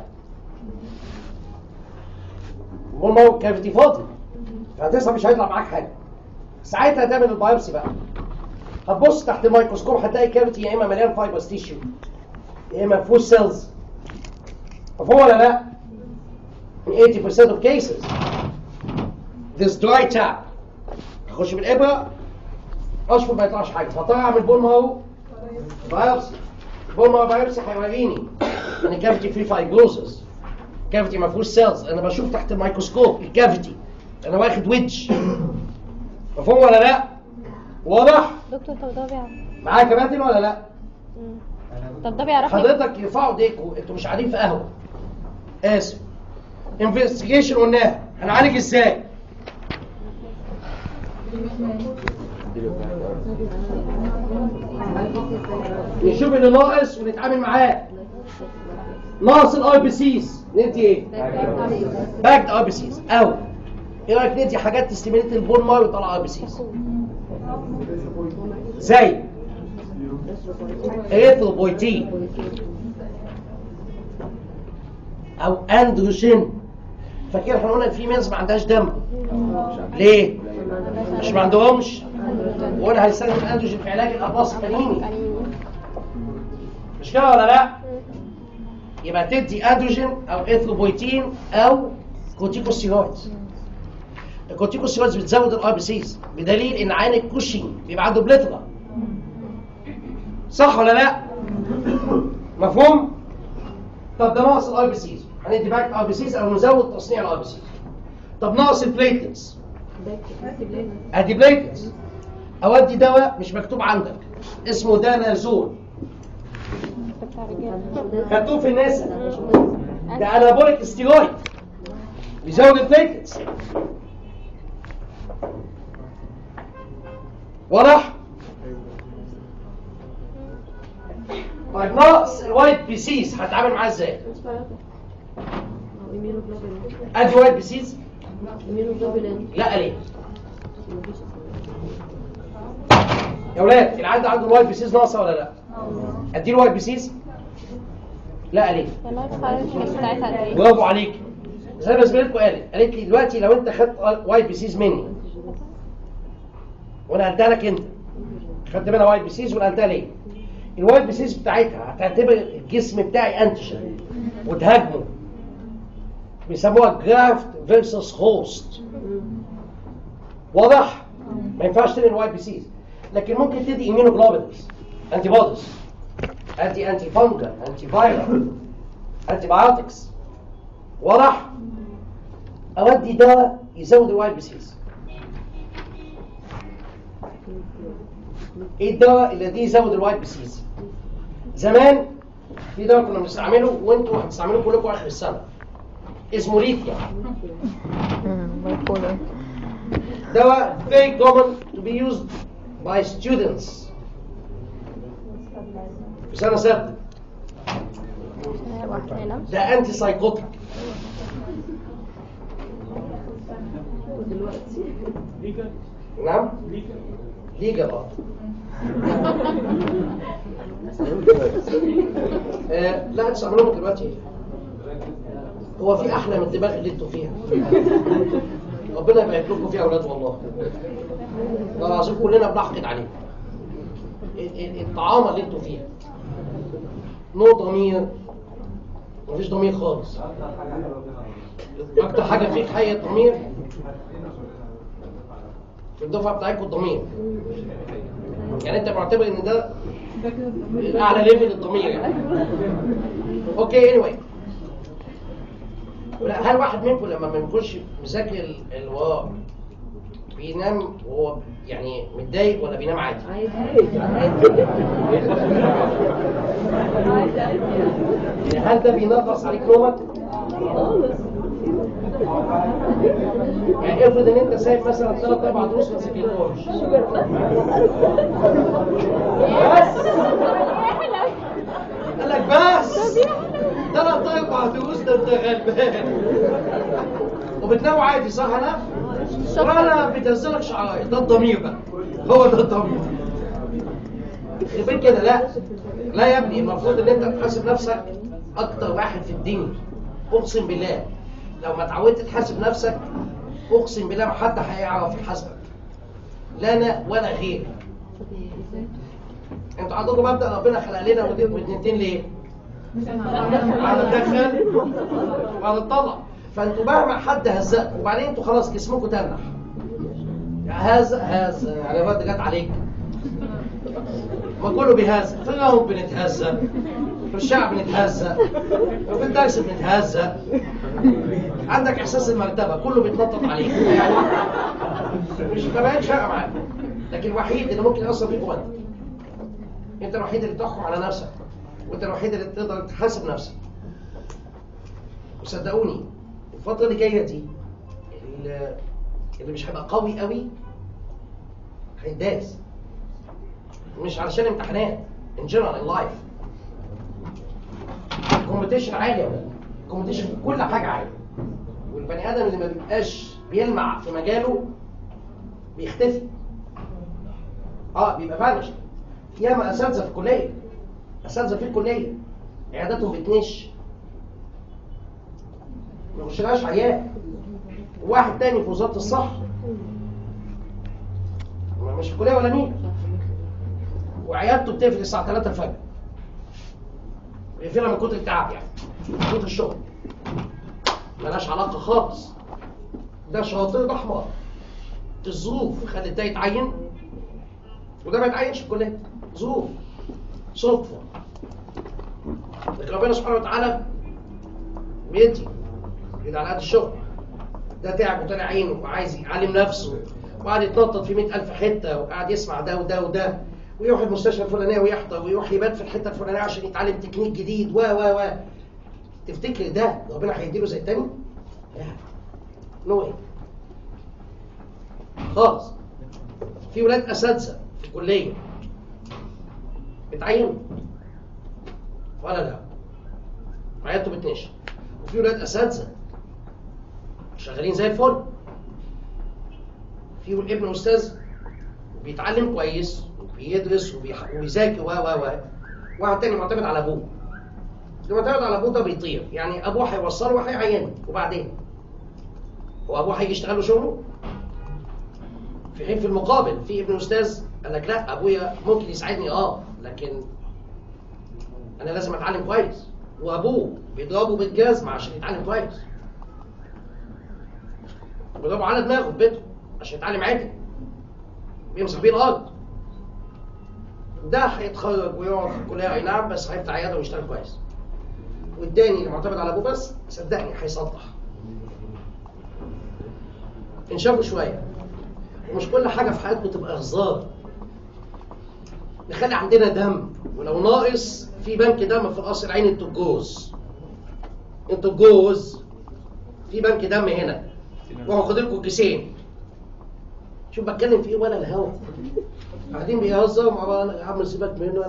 والماء كافيتي فاضي فهتسحب مش هيطلع معاك حاجه ساعتها تعمل البايوبسي بقى هتبص تحت الميكروسكوب هتلاقي كافيتي يا اما مليان فايبرز تيشو يا اما فول سيلز مفهوم ولا لا؟ in 80% of cases this dry tap اخش بالابره اشفط ما يطلعش حاجه فاضطر اعمل بون مارو بايوبسي بون مارو بايوبسي هيوريني ان الكافيتي فيه فايبروزس كافيتي ما فيهوش سيلز انا بشوف تحت الميكروسكوب الكافيتي انا واخد ويدج مفهوم ولا لا؟ واضح؟ دكتور طب ده بيعرف معايا كباتن ولا لا؟ طب ده بيعرف حضرتك يرفعوا ايديكوا انتوا مش قاعدين في قهوه اسف انفستيجيشن قلناها هنعالج ازاي؟ نشوف اللي ناقص ونتعامل معاه ناقص الاي بي سيز ندي ايه؟ باكد اي بي سيز او ايه رايك ندي حاجات تستيميليت البون مارو ويطلع اي بي سيز زي اريثروبويتين او اندروجين فاكر احنا قلنا في مينز ما عندهاش دم ليه؟ مش ما عندهمش وقلنا هيستخدم الاندروجين في علاج الاقراص الفنيني مش كده ولا لا؟ يبقى تدي اندروجين او اثروبويتين او كورتيكوستيرويدز الكورتيكوستيرويدز بتزود الاي بي سيز بدليل ان عين الكوشين بيبقى عنده بليترا صح ولا لا؟ مفهوم؟ طب ده ناقص الاي بي سيز هندي باك اي بي سيز او نزود تصنيع الاي بي سيز طب ناقص البليتلتس ادي بليتلتس اودي دواء مش مكتوب عندك اسمه دانازول خدتوه في الناس ده انابوليك ستيرويد بيزود البليتلتس واضح؟ طيب ناقص الوايت بي سيز هتعامل معاه ازاي؟ ادي وايت بي سيز لا ليه؟ يا ولاد العيال ده عنده الوايت بي سيز ناقصه ولا لا؟ اديله وايت بي سيز؟ لا ليه؟ بتاعتها ايه؟ برافو عليك زي ما زميلتكم قالت قالت لي دلوقتي لو انت خدت وايت بي سيز مني وانا قلتها لك انت خدت منها وايت بي سيز وانا قلتها ليه؟ الوايت بي سيز بتاعتها هتعتبر الجسم بتاعي انتيجين وتهاجمه بيسموها جرافت فيرسس هوست واضح؟ ما ينفعش تدي الوايت بي سيز لكن ممكن تدي ايميونوجلوبولينز انتي بوديز انتي انتي فانجل انتي فايرال انتي بايوتكس واضح؟ اودي دواء يزود الوايت بي سيز ايه الدواء الذي يزود الوايت بي سيز؟ زمان في دواء كنا بنستعمله وانتوا هتستعملوه كلكم اخر السنه اسمه ليثيوم بايبولر دواء very common to be used by students في سنه سته ده انتي سايكوتيك نعم ليجا بقى آه لا تستعملوهم دلوقتي هو في احلى من الدماغ اللي انتوا فيها ربنا يبارك لكم فيها اولاد والله والله العظيم كلنا بنحقد عليكم ال- ال- الطعامه اللي انتوا فيها نو ضمير مفيش ضمير خالص اكتر حاجه فيك حي الضمير في الدفعه بتاعتكم الضمير يعني انت معتبر ان ده اعلى ليفل الضمير يعني اوكي اني anyway. لا هل واحد منكم لما ما بيكونش مذاكر ال- اللي وراه بينام وهو يعني متضايق ولا بينام عادي؟ يعني هل ده بينغص عليك نومك؟ يعني افرض ان انت سايب مثلا ثلاث اربع دروس ما ذاكرتهمش بس قال لك بس ثلاث اربع دروس ده انت غلبان وبتنام عادي صح انا؟ وانا بتنزلك شعرايه ده الضمير بقى هو ده الضمير يبقى كده لا لا يا ابني المفروض ان انت تحاسب نفسك اكتر واحد في الدنيا اقسم بالله لو ما اتعودت تحاسب نفسك اقسم بالله ما حد هيعرف يحاسبك لا انا ولا غيري انتوا عندكم مبدا ربنا خلق لنا ودنتين ليه؟ بعد تدخل وبعد تطلع فانتوا مهما حد هزقكم وبعدين انتوا خلاص جسمكم تنح هذا هذا يعني الواد جت عليك ما كله بيهزق في القهوة بنتهزق في الشعب بنتهزق وفي الدرس بنتهزق عندك احساس المرتبه كله بيتنطط عليك يعني مش ما بقتش فارقه معاك لكن الوحيد اللي ممكن يأثر فيك هو انت انت الوحيد اللي تحكم على نفسك وانت الوحيد اللي تقدر تحاسب نفسك وصدقوني الفتره اللي جايه دي اللي اللي مش هيبقى قوي قوي هيداس مش علشان امتحانات in general in life الكومبيتيشن عالي يا ولاد الكومبيتيشن في كل حاجه عالي والبني ادم اللي ما بيبقاش بيلمع في مجاله بيختفي اه بيبقى فانش ياما اساتذه في الكليه اساتذه في الكليه عياداتهم بتنش ما بيشيلهاش عيان واحد تاني في وزاره الصحه مش في الكليه ولا مين وعيادته بتقفل الساعه 3 الفجر بيقفلها من كتر التعب يعني من كتر الشغل ملهاش علاقه خالص ده شاطر ده حمار الظروف خلت ده يتعين وده ما يتعينش في الكليه ظروف صدفه لكن ربنا سبحانه وتعالى بيدي بيدي على قد الشغل ده تعب وطلع عينه وعايز يعلم نفسه وقعد يتنطط في 100000 حته وقعد يسمع ده وده وده ويروح المستشفى الفلانيه ويحضر ويروح يبات في الحته الفلانيه عشان يتعلم تكنيك جديد و و و تفتكر ده ربنا هيديله زي التاني؟ لا نو واي خالص في ولاد اساتذه في الكليه اتعينوا ولا لا عيادته بتنشر وفي ولاد اساتذه شغالين زي الفل في ابن استاذ بيتعلم كويس وبيدرس وبيح- وبيذاكر و و و واحد تاني معتمد على ابوه اللي معتمد على ابوه ده بيطير يعني ابوه هيوصله وهيعينه وبعدين هو ابوه هيجي يشتغل له شغله في حين في المقابل في ابن استاذ قال لك لا ابويا ممكن يساعدني اه لكن انا لازم اتعلم كويس وابوه بيضربه بالجزمه عشان يتعلم كويس بيضربه على دماغه في بيته عشان يتعلم عادي بيمسح بيه الارض ده هيتخرج ويقعد في الكليه اي نعم بس هيفتح عياده ويشتغل كويس والتاني اللي معتمد على ابوه بس صدقني هيسطح انشافوا شويه ومش كل حاجه في حياتكم تبقى هزار نخلي عندنا دم ولو ناقص في بنك دم في القصر العيني انتوا الجوز انتوا الجوز في بنك دم هنا وهاخد لكم كيسين شوف بتكلم في ايه ولا الهوا قاعدين بيهزروا مع بعض يا عم سيبك منه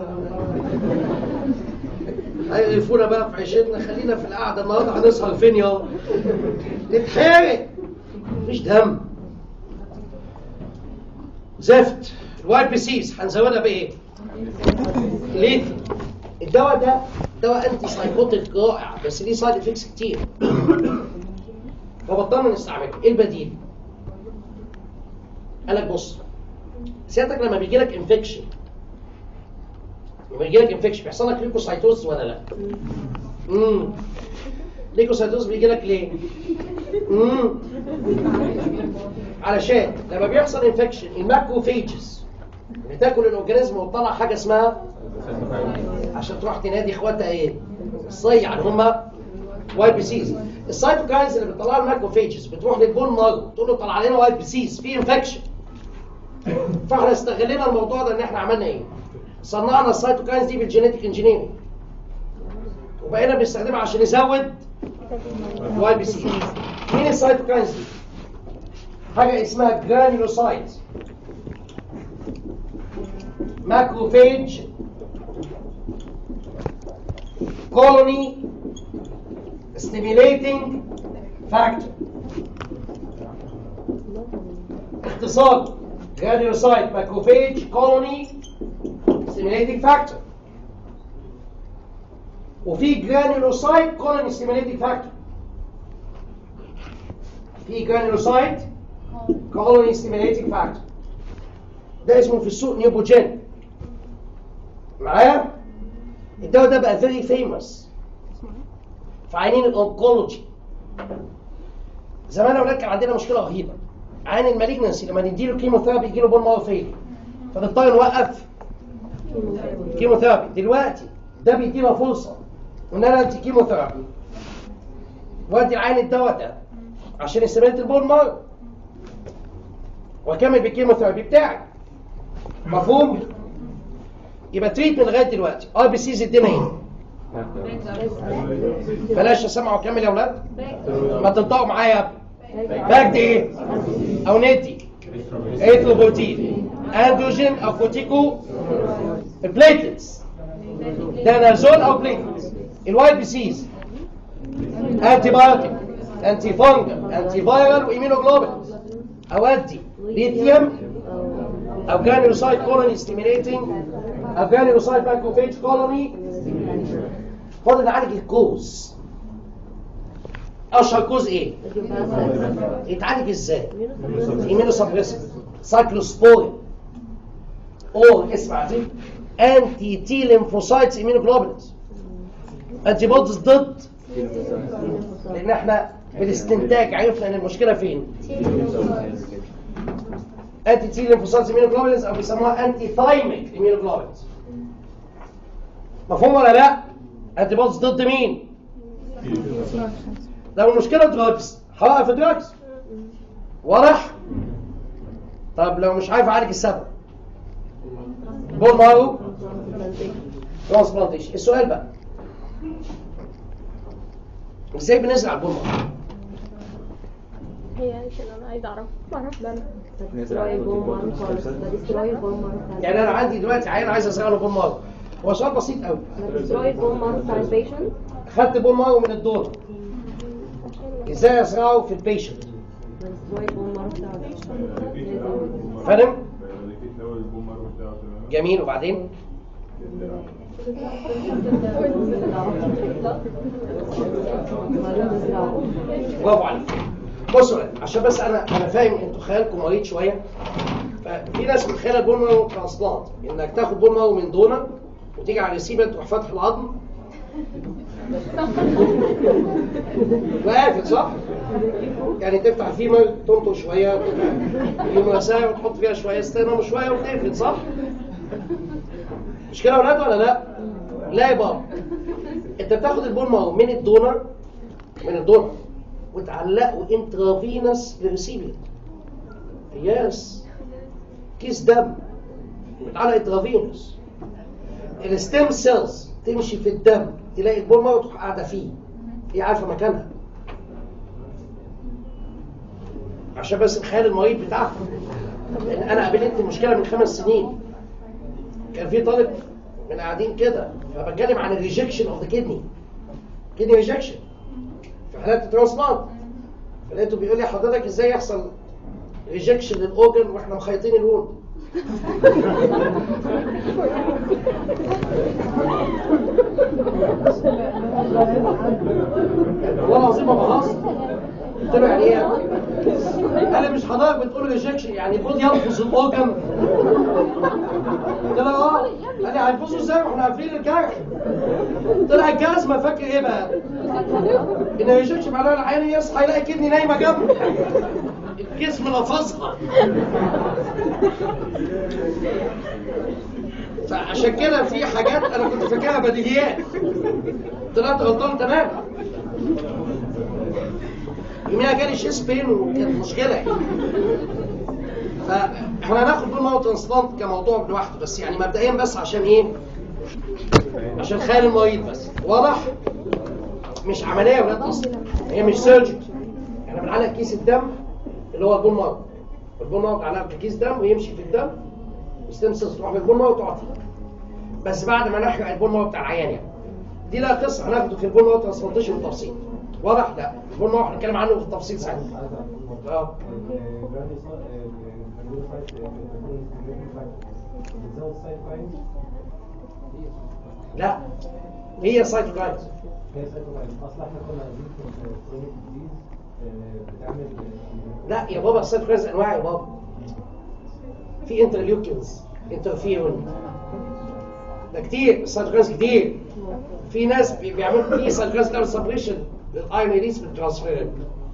انا هيقرفونا بقى في عيشتنا خلينا في القعده النهارده هنسهر فين يا نتحرق مفيش دم زفت الواي بي سيز هنزودها بايه؟ ليه؟ الدواء ده دواء انتي سايكوتيك رائع بس ليه سايد افكتس كتير فبطلنا نستعمله ايه البديل؟ قال لك بص سيادتك لما بيجي لك انفكشن لما يجي لك انفكشن بيحصل لك ليكوسايتوز ولا لا؟ امم ليكوسايتوز بيجي لك ليه؟ امم علشان لما بيحصل انفكشن الماكروفيجز بتاكل الاورجانيزم وتطلع حاجه اسمها عشان تروح تنادي اخواتها ايه؟ الصيع اللي هم واي بي سيز السايتوكاينز اللي بتطلع الماكروفيجز بتروح للبون مارو تقول له طلع لنا واي بي سيز في انفكشن فاحنا استغلينا الموضوع ده ان احنا عملنا ايه؟ صنعنا السايتوكاينز دي بالجينيتيك انجينيرنج وبقينا بنستخدمها عشان نزود واي بي سي مين السايتوكاينز دي؟ حاجه اسمها جرانيولوسايت ماكروفيج colony stimulating factor اختصار granulocyte macrophage colony stimulating factor وفي جرانيولوسايت كولوني ستيميليتنج فاكتور في جرانيولوسايت كولوني ستيميليتنج فاكتور ده اسمه في السوق نيوبوجين معايا الدواء ده بقى فيري فيموس في عينين الانكولوجي زمان يا اولاد كان عندنا مشكله رهيبه عين المالجنسي لما نديله كيموثيرابي يجيله بون مارو فيل فنضطر نوقف كيموثيرابي دلوقتي ده بيدينا فرصه ان انا ادي كيموثيرابي وادي العين الدواء ده عشان يستمر البون مارو واكمل بالكيموثيرابي بتاعي مفهوم يبقى تريتمنت لغايه دلوقتي ار بي سيز ادينا ايه بلاش اسمع واكمل يا اولاد ما تنطقوا معايا باك دي ايه او ندي ايثروبوتين اندروجين او كوتيكو بليتلتس دانازول او بليتلتس الواي بي سيز انتي بايوتيك انتي فونجل انتي فايرال وايمينوجلوبين اودي ليثيوم او جرانيولوسايت كولوني ستيميليتنج او جرانيولوسايت ماكروفيج كولوني فاضل نعالج الكوز اشهر كوز ايه يتعالج ازاي ايمينو سبريسيف سايكلوسبورين اور اسمع دي انتي تي ليمفوسايتس ايمينوجلوبولينز انتي بودز ضد لان احنا بالاستنتاج عرفنا ان المشكله فين انتي تي ليمفوسايتس ايمينوجلوبولينز او بيسموها انتي ثايميك ايمينوجلوبولينز مفهوم ولا لا انتي بودز ضد مين لو المشكله دراجز هوقف دراجز واضح طب لو مش عارف اعالج السبب بول مارو ترانسبلانتيشن السؤال بقى ازاي بنزرع البول مارو هي عشان انا عايزه اعرف اعرف ده destroy bone marrow خالص ده destroy bone marrow بتاع يعني انا عندي دلوقتي عيان عايز ازرع له بول مارو هو سؤال بسيط قوي ده destroy bone marrow بتاع البيشنت خدت بول مارو من الدور ازاي ازرعه في البيشنت ده destroy bone marrow بتاع البيشنت فاهم لقيت الاول البوم مره بتاعه تمام جميل وبعدين برافو عليك بصوا بقى، عشان بس انا انا فاهم انتوا خيالكم مريض شويه ففي ناس متخيله البون مارو ترانسبلانت انك تاخد بون مارو من دونر وتيجي على الريسيفر تروح فاتح العظم وقافل صح؟ يعني تفتح فيمر تنطر شويه تفتح يومرساية وتحط فيها شويه ستيرنم شويه وتقفل صح؟ مش كده يا ولاد ولا لا؟ لا يا بابا انت بتاخد البون مارو من الدونر من الدونر وتعلقه انترافينس للريسيفر يس كيس دم بتعلق انترافينس الستيم سيلز تمشي في الدم تلاقي البون مارو تروح قاعده فيه هي عارفه مكانها عشان بس نخيل المريض بتاعها لان انا قابلت المشكله من خمس سنين كان في طالب من قاعدين كده فبتكلم عن الريجكشن اوف ذا كدني كدني ريجكشن في حالات الترانسبلانت فلقيته بيقول لي حضرتك ازاي يحصل ريجكشن للاورجن واحنا مخيطين الوند والله العظيم ما بهزر قلت له يعني ايه؟ قال لي مش حضرتك بتقول ريجكشن يعني المفروض ينفذ الاورجن قلت له اه قال لي هينفذوا ازاي واحنا قافلين الجرح طلع الجزمه فاكر ايه بقى؟ ان الريجكشن معناها العيان يصحى يلاقي كدني نايمه جنبه الجسم لفظها فعشان كده في حاجات انا كنت فاكرها بديهيات طلعت غلطان تمام يوميها جالي شيس بين وكانت مشكله يعني فاحنا هناخد بول ماو ترانسبلانت كموضوع لوحده بس يعني مبدئيا بس عشان ايه؟ عشان خيال المريض بس واضح؟ مش عمليه يا ولاد اصلا هي مش سيرجري احنا بنعلق كيس الدم اللي هو البول ماو البول ماو بتعلق كيس دم ويمشي في الدم ستيم سيلز تروح بالبول ماو وتقعد فيه بس بعد ما نحرق البول ماو بتاع العيان يعني دي لها قصه هناخده في البول ماو ترانسبلانتيشن بالتفصيل واضح؟ لا البول ماو هنتكلم عنه في التفصيل ساعتها اه لا هي سايتوكاينز هي سايتوكاين اصلا احنا كنا عايزين في كرونيك ديزيز بتعمل لا يا بابا السايتوكاينز انواع يا بابا في انترليوكينز انترفيرون ده كتير السايتوكاينز كتير في ناس بي- بيعملوا في سايتوكاينز بتعمل سبريشن للايرون ريليس بالترانسفيرين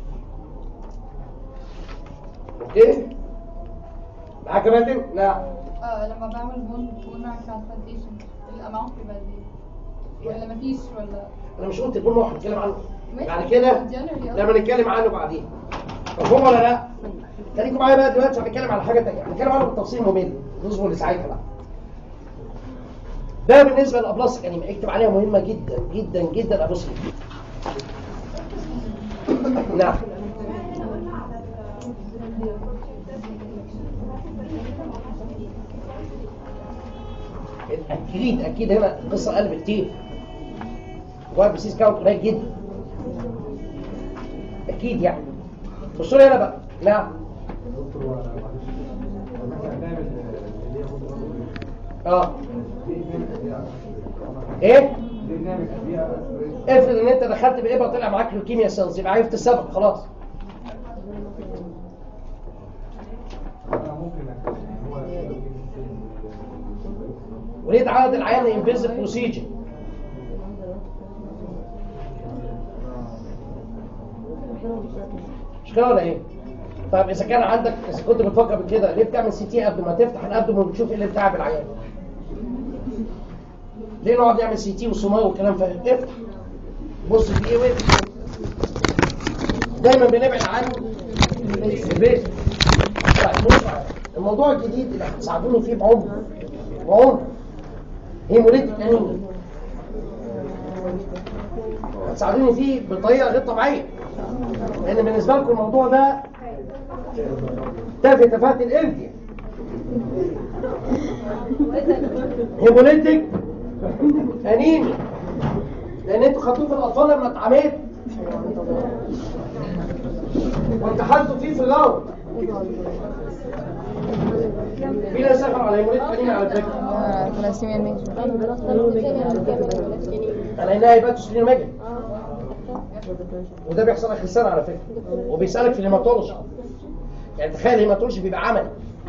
اوكي معاك يا ماتن؟ نعم آه لما بعمل بون بون ترانسبلانتيشن الاماونت بيبقى قد ايه؟ ولا مفيش ولا انا مش قلت البون واحد هنتكلم عنه ماشي. بعد كده Generally، آه. لما نتكلم عنه بعدين مفهوم ولا لا؟ خليكم معايا بقى دلوقتي هنتكلم على حاجه ثانيه هنتكلم عنه بالتفصيل ممل نصبر لساعتها بقى ده بالنسبه للابلاستيك انيميا اكتب عليها مهمه جدا جدا جدا ابص نعم اكيد اكيد هنا القصه قلب كتير وايد بسيس كاونت قليل جدا اكيد يعني بصوا لي هنا بقى نعم دكتور وانا معلش لما احنا بنعمل اللي هي هون برضه اه ليه بنعمل ادويه ايه ليه بنعمل ادويه اسبريشن افرض ان انت دخلت بابره طلع معاك لوكيميا سيلز يبقى عرفت السبب خلاص انا ممكن أكتب هو وليه تعرض العيان لانفيزيف بروسيجر مش كده ولا ايه؟ طيب اذا كان عندك اذا كنت بتفكر بكده ليه بتعمل سي تي قبل ما تفتح الابدومن وتشوف ايه اللي بتاع العيان؟ ليه نقعد نعمل سي تي وسونار والكلام فارغ؟ افتح بص في ايه وافتح دايما بنبعد عنه البيت طيب بص معايا. الموضوع الجديد اللي هتساعدوني فيه بعمر بعمر هيموليتيك انيميا هتساعدوني فيه بطريقه غير طبيعيه لان بالنسبه لكم الموضوع ده تافه تفات الانتي هيموليتيك انيميا لان انتوا خدتوه في الاطفال لما اتعميت وامتحنتوا فيه في الاول في ناس سافروا على هيموليتيك انيميا على فكره ثلاثيمية المية انا هنا هيبقى تسليم مجد وده بيحصل اخر السنه على فكره وبيسالك في الهيماتولوجي يعني تخيل الهيماتولوجي بيبقى عملي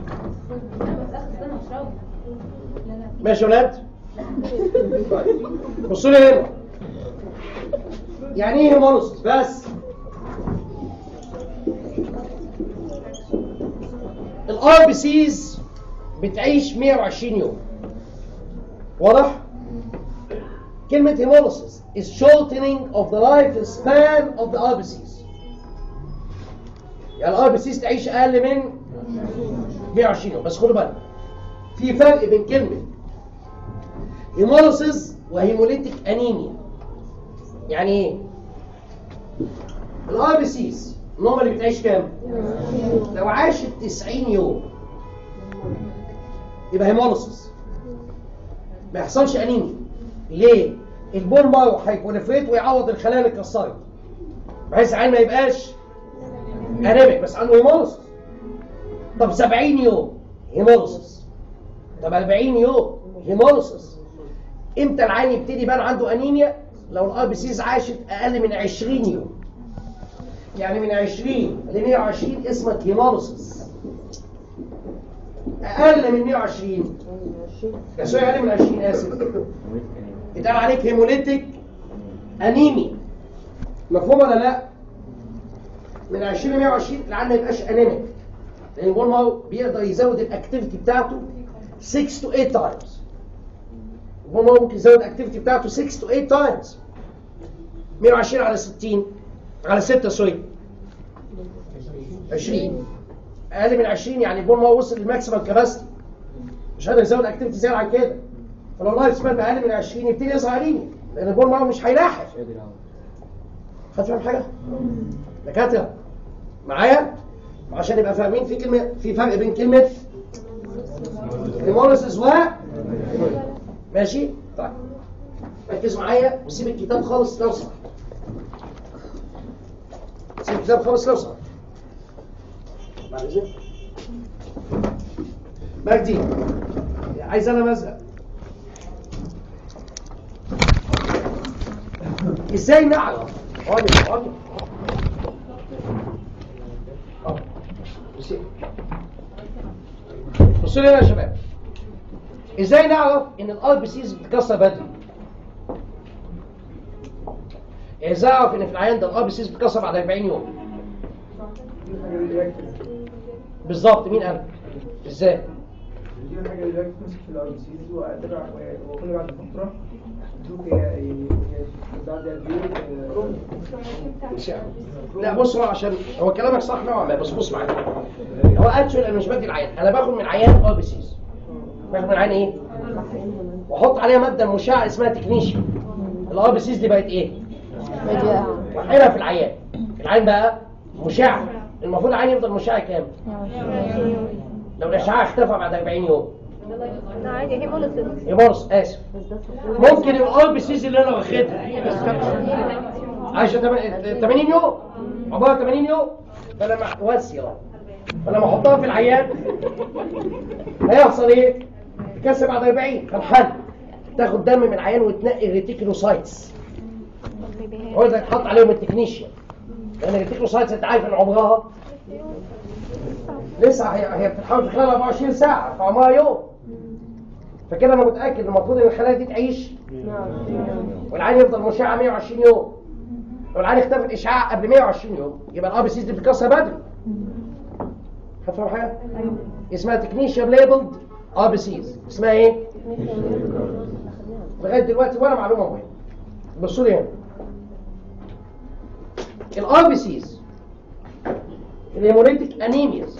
ماشي يا ولاد طيب. بصوا لي هنا يعني ايه هيمولوجي بس الار بي سيز بتعيش 120 يوم واضح كلمة hemolysis is shortening of the life span of the RBCs يعني الار بي سيز تعيش اقل من 120 يوم بس خدوا بالك في فرق بين كلمة hemolysis وهيموليتيك انيميا يعني ايه الار بي سيز نورمالي بتعيش كام لو عاشت 90 يوم يبقى هيموليسيس ما يحصلش انيميا ليه البون مارو هيبوليفريت ويعوض الخلايا اللي اتكسرت بحيث العين ما يبقاش انيميك بس عنده هيموليسيس طب 70 يوم هيموليسيس طب 40 يوم هيموليسيس امتى العين يبتدي يبان عنده انيميا لو الار بي سيز عاشت اقل من 20 يوم يعني من 20 ل 120 اسمك هيموليسيس اقل من 120 يا شويه اقل من 20 اسف يتقال عليك هيموليتيك انيمي مفهوم ولا لا من 20 ل 120 العيان ما يبقاش انيميك لان البون مارو بيقدر يزود الاكتيفيتي بتاعته 6 to 8 تايمز البون مارو ممكن يزود الاكتيفيتي بتاعته 6 to 8 تايمز 120 على 60 على 6 سوري 20 اقل من 20 يعني البون مارو وصل للماكسيمم كباستي مش قادر يزود اكتيفيتي زياده عن كده فلو اللايف سبان اقل من 20 يبتدي يظهر انيميا لان البون مارو مش هيلاحق خدت فاهم حاجه دكاتره معايا عشان نبقى فاهمين في كلمه في فرق بين كلمه هيموليسيس و ماشي طيب ركزوا معايا وسيب الكتاب خالص لو سمحت سيب الكتاب خالص لو سمحت بعد اذنك مجدي عايز انا مزق ازاي نعرف اقعد اقعد اه. بصي. بصوا لي هنا يا شباب ازاي نعرف ان الار بي سيز بتتكسر بدري ازاي اعرف ان في العيان ده الار بي سيز بتتكسر بعد 40 يوم بالظبط مين قال ازاي دي حاجه دلوقتي تمسك في الار بي سيز واتابع وكل بعد فتره اشوف هي هي بعد قد ايه لا بص هو عشان هو كلامك صح نوعا ما بس بص معايا هو اكشوال انا مش بدي العيان انا باخد من عيان ار بي سيز باخد من عيان ايه واحط عليها ماده مشعه اسمها تكنيشيا الار بي سيز دي بقت ايه واحقنها في العيان العيان بقى مشع المفروض العيان يفضل مشع كام لو الاشعاع اختفى بعد 40 يوم لا عادي هيموليسيس يمارس اسف ممكن الار بي سيز اللي انا واخدها عايشه تم- 80 يوم عباره 80 يوم فلما واسيه فلما احطها في العيان هيحصل ايه؟ تكسر بعد 40 فالحل تاخد دم من العيان وتنقي الريتيكولوسايتس هو ده تحط عليهم التكنيشيا لان الريتيكولوسايتس انت عارف ان عمرها لسه هي هي بتتحول في خلال 24 ساعه فعمرها يوم فكده انا متاكد المفروض ان الخلايا دي تعيش والعين يفضل مشع 120 يوم لو العين اختفت اشعاع قبل 120 يوم يبقى الار بي سيز دي بتتكسر بدري هتفهم حاجه اسمها تكنيشيا ليبلد ار بي سيز اسمها ايه لغايه دلوقتي ولا معلومه مهمه بصوا لي هنا الار بي سيز الهيموليتيك انيمياز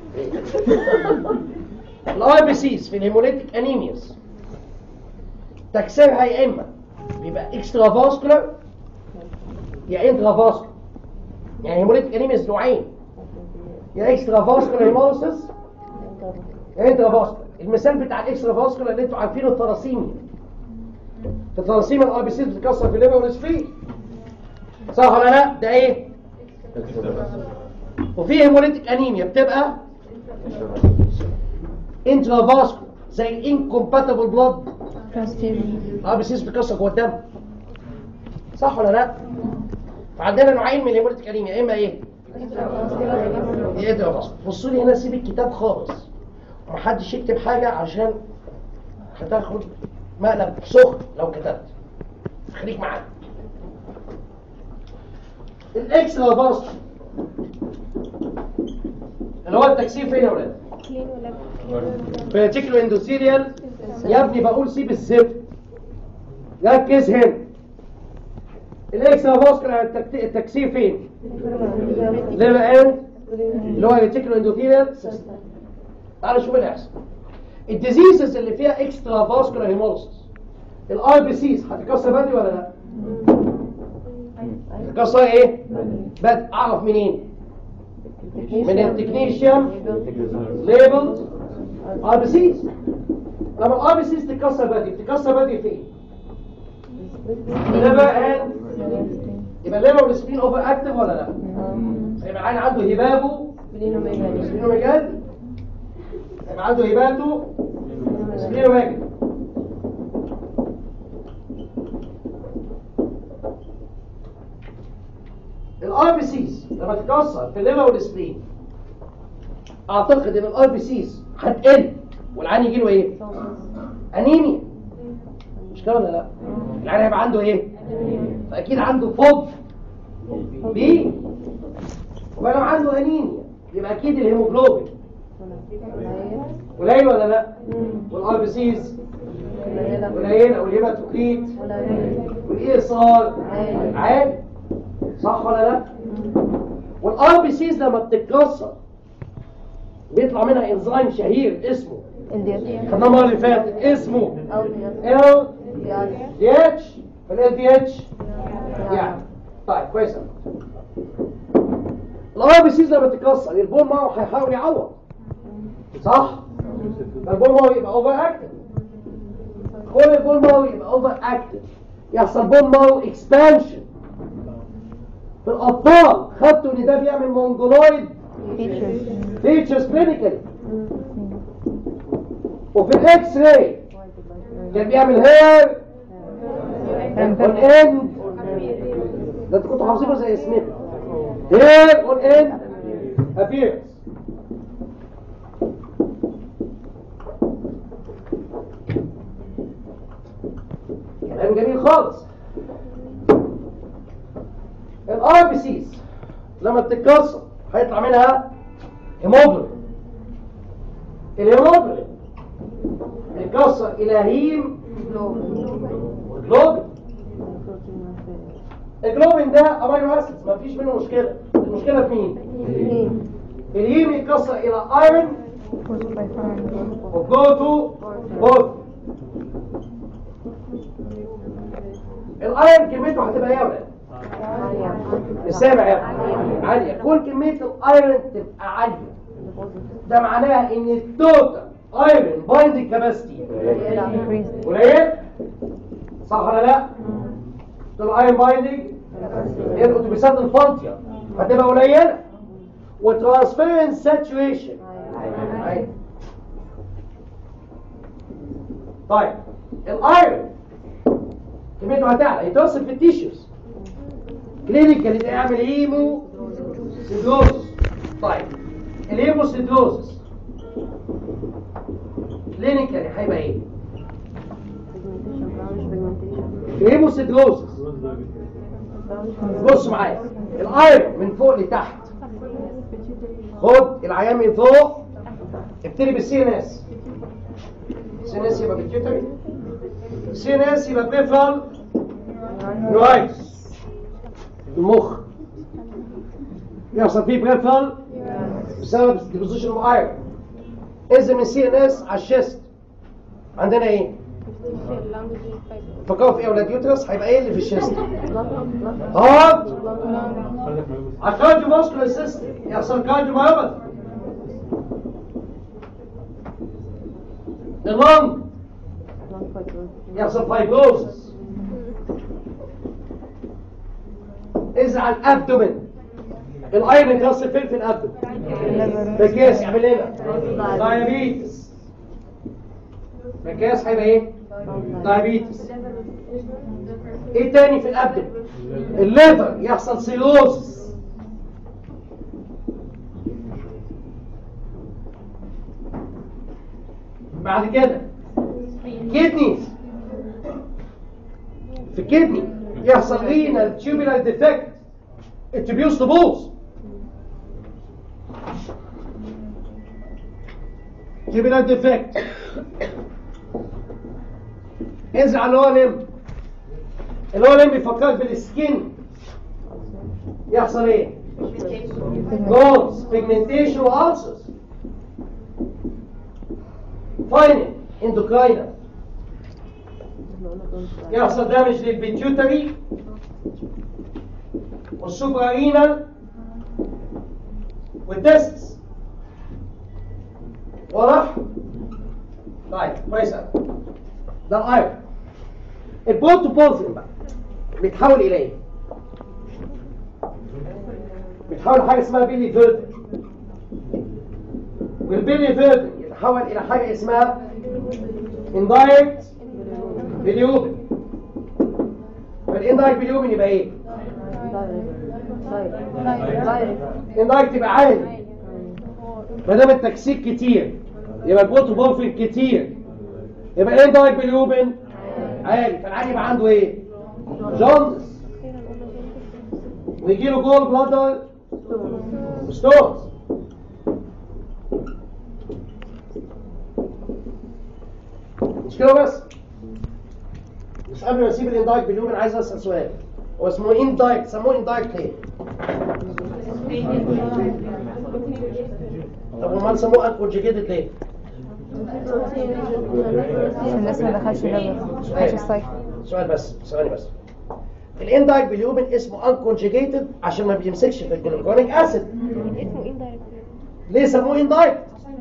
الار بي سيز في الهيموليتيك انيمياز تكسيرها يا اما بيبقى اكسترا فاسكولار يا انترا فاسكولار يعني هيموليتيك انيمياز نوعين يا اكسترا فاسكولار هيموليسيس يا انترا فاسكولار المثال بتاع الاكسترا فاسكولار اللي انتوا عارفينه الثراسيميا في الثراسيميا الار بي سيز بتتكسر في الليفر والسفين صح ولا لا ده ايه وفي هيموليتيك انيميا بتبقى انترا فاسكولار زي انكومباتبل بلاد اه بيسيس بيكسر جوه الدم صح ولا لا فعندنا نوعين من الهيموليتيك انيميا يا اما ايه يا انترا فاسكولار بصوا لي هنا سيب الكتاب خالص ومحدش يكتب حاجه عشان هتاخد مقلب سخن لو كتبت خليك معايا الاكسترا فاسكولار اللي هو التكسير فين يا ولاد كلين ولا فيتيكلو اندوثيريال يا ابني بقول سيب الزفت ركز هنا الاكسترا فاسكولار التكت- التكسير فين ليفر اند اللي هو الريتيكلو اندوثيريال سيستم تعالوا شوف اللي هيحصل الديزيزز اللي فيها اكسترا فاسكولار هيموليسيس الار بي سيز هتتكسر بدري ولا لا هتتكسر ايه بدري اعرف منين من التكنيشيان ليبل ار بي سيز لما الار بي سيز تتكسر بدري بتتكسر بدري فين ليفر اند يبقى الليفر والسبين اوفر اكتف ولا لا يبقى العين عنده هبابه سبلينوميجالي يبقى عنده هباتو سبلينوميجالي الار بي سيز لما تتكسر في الليفر والسبلين اعتقد ان الار بي سيز هتقل والعين يجي له ايه؟ انيميا مش كده ولا لا؟ العين هيبقى عنده ايه؟ فاكيد عنده فوب بي وبقى لو عنده انيميا يبقى اكيد الهيموجلوبين قليل ولا لا؟ والار بي سيز قليل او الهيماتوكريت والايصال عالي صح ولا لا؟ والار بي سيز لما بتتكسر بيطلع منها انزيم شهير اسمه خدناه المره اللي فاتت اسمه ال دي اتش ال دي اتش يعني طيب كويس أوي. الار بي سيز لما تتكسر البون مارو هيحاول يعوض صح؟ فالبون مارو يبقى اوفر اكتف كل البون مارو يبقى اوفر اكتف يحصل بون مارو اكسبانشن في الاطفال خدتوا ان ده بيعمل مونجولويد فيتشرز كلينيكالي وفي الاكس راي كان بيعمل هير اون اند ده انتوا كنتوا حافظينه زي اسمنا here on in appearance كلام جميل خالص الار بي سيز لما بتتكسر هيطلع منها هيموجلوبين الهيموجلوبين بيتكسر الى هيم وجلوبين الجلوبين ده امينو اسيد ما فيش منه مشكله المشكله في مين الهيم يتكسر الى ايرون وجو تو بوث الايرون كميته هتبقى ايه يا ولاد السابع يا ابني. عاليه كل كميه الايرون تبقى عاليه ده معناها ان التوتال ايرون بايندنج كاباسيتي قليل صح ولا لا الايرون بايندنج هي الاتوبيسات الفاضيه هتبقى قليله وترانسفيرنس ساتوريشن طيب الايرون كميته هتعلى يتوصل في التيشوز كلينيكال يعمل هيمو سيدروزس طيب الهيمو سيدروزس كلينيكال هيبقى ايه الهيمو سيدروزس بص معايا الايرون من فوق لتحت خد العيان من فوق ابتدي بالسي ان اس سي ان اس يبقى بالكيوتري سي ان اس يبقى بريفرال نويز المخ يحصل فيه بريفرال بسبب ديبوزيشن اوف ايرون انزل من سي ان اس على الشيست عندنا ايه؟ فكروا في ايه يا ولاد يوترس هيبقى ايه اللي في الشيست؟ هارت على الكارديو ماسكولار سيستم يحصل كارديو مايوباثي اللنج يحصل فايبروزس اذا على الابدومين الايرون يترسل فين في الابدومين بكاس يعمل لنا دايابيتس بكاس هيبقى ايه دايابيتس ايه تاني في الابدومين الليفر يحصل سيروزس بعد كده كدنيز في الكدني يحصل رينال تيوبولار ديفكت التبيوس تبوظ تيوبولار ديفكت انزل على اللي هو لم اللي هو لم بيفكرك بالسكين يحصل ايه؟ جولز بيجمنتيشن والسرز فاينل اندوكراينال يحصل دامج للبيتيوتري والسوبرارينال والتستس واضح؟ طيب كويس قوي ده الايرون البروتوبولفين بقى بيتحول الى ايه؟ بيتحول لحاجه اسمها بيلي فيردن والبيلي فيردن يتحول الى حاجه اسمها اندايركت بليوبن فالاندايركت بليوبن يبقى ايه؟ اندايركت يبقى عالي ما دام التكسير كتير يبقى البروتوبولفين كتير يبقى الاندايركت بليوبن عالي فالعالي يبقى عنده ايه؟ جوندس ويجي له جول بلادر ستونز مش كده بس بس قبل ما اسيب الاندايك باليوم انا عايز اسال سؤال هو اسمه اندايك سموه اندايك ليه؟ طب امال سموه انكونجيجيتد ليه؟ الناس ما دخلش الليفر ما دخلش السايكل سؤال بس ثواني بس الاندايك باليومن اسمه انكونجيجيتد عشان ما بيمسكش في الجلوكونيك اسيد اسمه اندايركت ليه سموه اندايك؟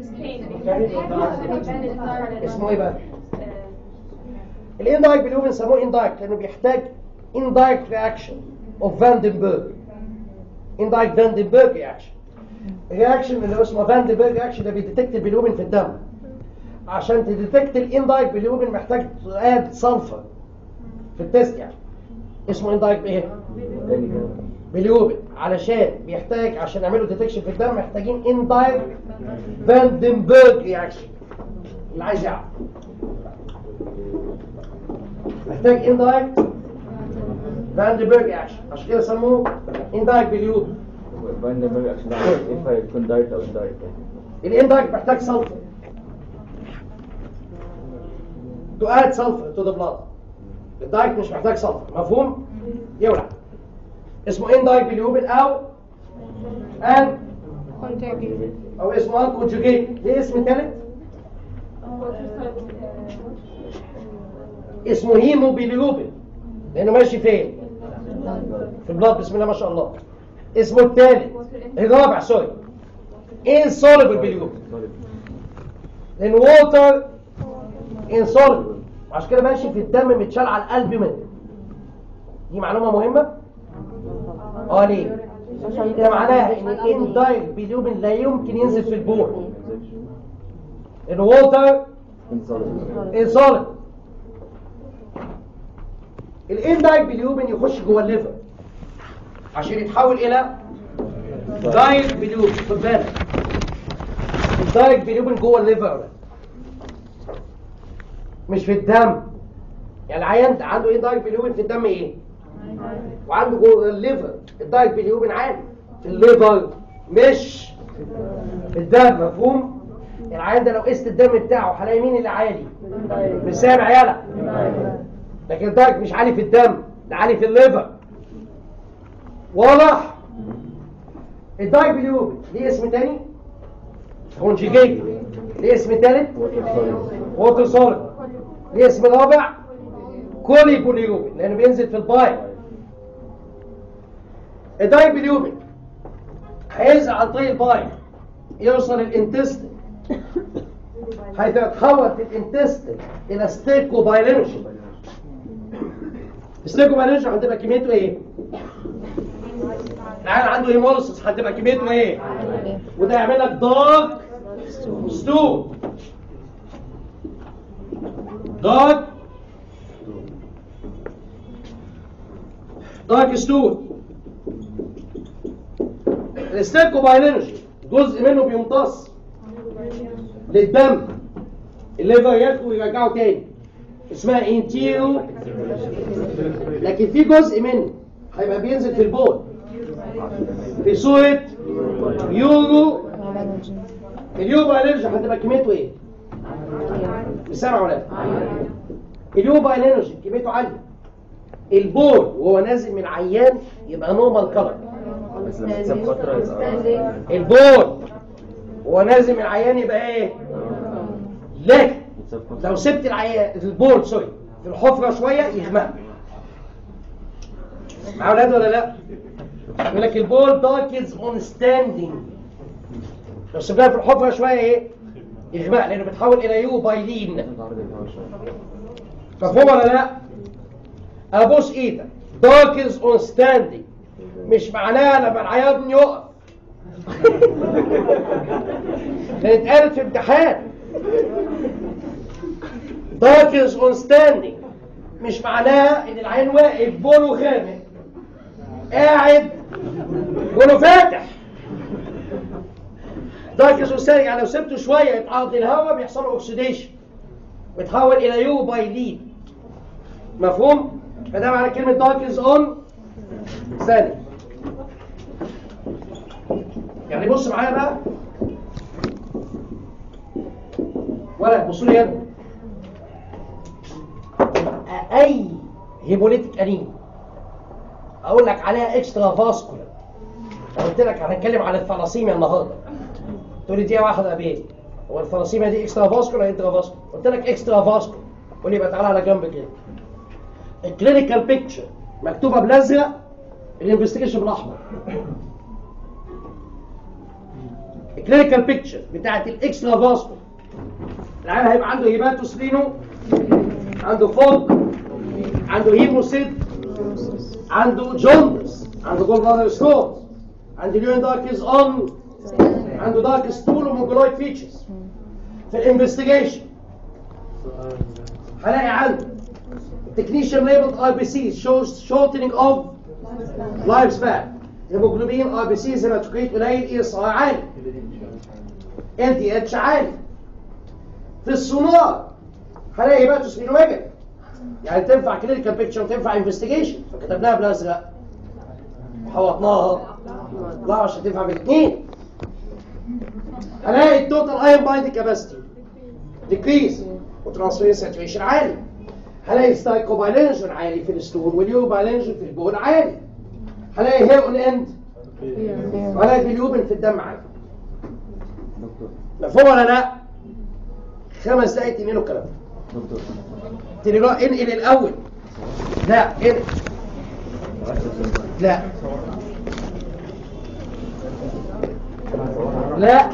اسمه ايه بقى؟ الاندايك باليومن سموه اندايك لانه بيحتاج اندايك رياكشن اوف فاندنبرج اندايك فاندنبرج رياكشن الرياكشن اللي اسمه فاندنبرج رياكشن ده بيديتكت البليوبين في الدم عشان تديتكت الاندايك باليوبين محتاج تقاد سلفر في التست يعني اسمه اندايك بايه؟ بليوبن علشان بيحتاج عشان يعملوا ديتكشن في الدم محتاجين اندايركت فاندنبرج رياكشن اللي عايز يعرف محتاج اندايركت فاندنبرج رياكشن عشان كده سموه اندايركت بليوبن بايندنبرج عشان نعرف ينفع يكون دايركت او اندايركت الاندايركت محتاج سلفر to add sulfur to the blood الدايركت مش محتاج سلفر مفهوم يولع اسمه اندايركت بليوبن او ان او اسمه ان كونجوجيت ليه اسم ثالث اسمه هيموبيليوبين لانه ماشي فين في البلاد بسم الله ما شاء الله اسمه الثالث الرابع سوري insoluble بليوبين لان ووتر insoluble عشان كده ماشي في الدم متشال على القلب منه دي معلومه مهمه اه ليه ده معناها ان الاندايركت بليوبين لا يمكن ينزل في البول الووتر انسولين الاندايركت بليوبين يخش جوه الليفر عشان يتحول الى دايركت بليوبين خد بالك الدايركت بليوبين جوه الليفر مش في الدم يعني العيان ده عنده ايه دايركت بليوبين في الدم ايه وعنده جوه الليفر الدايركت بليوبين عالي في الليفر مش في الدم مفهوم العيان ده لو قست الدم بتاعه هلاقي مين اللي عالي مش سامع يالا لكن الدايركت مش عالي في الدم ده عالي في الليفر واضح الدايركت بليوبين ليه اسم تاني كونجيجيت ليه اسم تالت ووتر سوليد ليه اسم رابع كولي بوليوبين لانه بينزل في البايل الدايركت بليوبين هينزل عن طريق البايل يوصل الانتستين حيث يتحول في الانتستين الى ستيكو بايلينوجين ستيكو بايلينوجين هتبقى كميته ايه؟ العيال عنده هيموليسيس هتبقى كميته ايه؟ وده يعمل لك دارك ستو دارك دارك ستو الستيكو بايلينوجين جزء منه بيمتص للدم الليفر ياخده ويرجعه تاني اسمها انتيرو لكن في جزء منه هيبقى بينزل في البول في صورة يورو اليورو انرجي هتبقى كميته ايه؟ مش سامع ولا لا؟ اليورو انرجي كميته عالية البول وهو نازل من عيان يبقى نورمال كلر بس لما تسيب فترة يبقى البول وهو نازل من عيان يبقى ايه؟ لكن يتساب فترة لو سبت العيان البول سوري في الحفرة شوية يغمق مع اولاد ولا لا؟ يقول لك البول داركز اون ستاندينج لو سبناها في الحفرة شوية ايه؟ يغمق لانه بتحول الى يو بايلين تعرض الهواء شوية مفهوم ولا لا؟ ابوس ايدك داركز اون ستاندينج مش معناها لما العيان يقف ده اتقالت في امتحان داركز اون ستاندينج مش معناها ان العيان واقف بوله غامق قاعد بوله فاتح داركز اون ستاندينج يعني لو سبته شويه يتعرض للهواء بيحصل له اوكسيديشن بيتحول الى يو بايلين مفهوم؟ فده معنى كلمة داركنز اون ثاني يعني بص معايا بقى ولا بصوا لي هنا اي هيموليتيك انيم اقول لك عليها اكسترا فاسكولار قلت لك هنتكلم عن الثلاسيميا النهارده تقول لي دي واحده بيه هو الثلاسيميا دي اكسترا فاسكولار ولا انترا فاسكولار قلت لك اكسترا فاسكولار قول لي يبقى تعالى على جنب كده الكلينيكال بيكتشر مكتوبه بالازرق الانفستيجيشن بالاحمر الكلينيكال بيكتشر بتاعت الاكسترا فاسكولار العيال هيبقى عنده هيباتوسلينو عنده فوق عنده هيموسيد عنده جوندس عنده جولد بلادر ستونز عنده اليورين داركيز اون عنده دارك ستول ومونجولويد فيتشرز في الانفستيجيشن هلاقي عنده technician labeled RBC shows shortening of لايف سبان هيموجلوبين ار بي سي هيماتوكريت قليل اي اس ار عالي ال دي اتش عالي في السونار هلاقي هيباتوسبينوميجا يعني تنفع كلينيكال بيكتشر وتنفع انفستيجيشن فكتبناها بالازرق وحوطناها لا عشان تنفع بالاثنين هلاقي التوتال ايرون بايند كاباسيتي ديكريز وترانسفير ساتوريشن عالي هلاقي ستايكوبايلينجن عالي في الستون واليوبايلينجن في البون عالي هلاقي هير اون اند وهلاقي باليوبن في الدم عالي مفهوم ولا لا؟ خمس دقايق تنقلوا الكلام ده تنقلوا انقل الاول لا انقل لا لا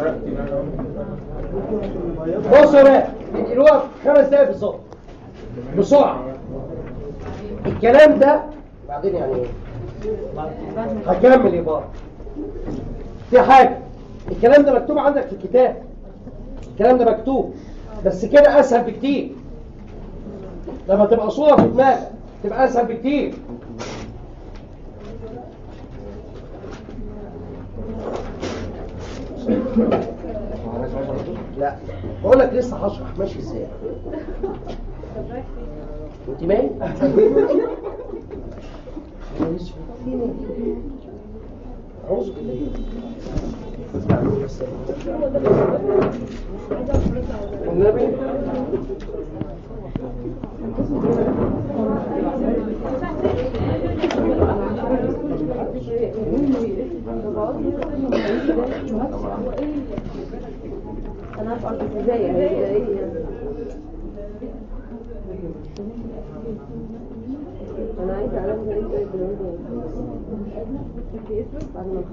بصوا بقى انقلوها في خمس دقايق بالظبط بسرعه الكلام ده بعدين يعني ايه؟ هكمل يا بابا في حاجه الكلام ده مكتوب عندك في الكتاب الكلام ده مكتوب بس كده اسهل بكتير لما تبقى صوره في دماغك تبقى اسهل بكتير لا بقول لك لسه هشرح ماشي ازاي انت مالي اعوذ بالله النبي انا عارف قصدك ازاي يعني ايه انا عايزه اعرف زي انت البلوند بعد ما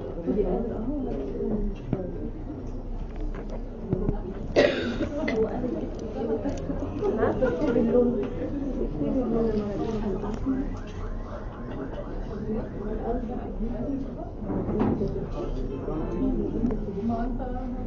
نخلص عارفه اكتب اللون اكتب اللون ما انت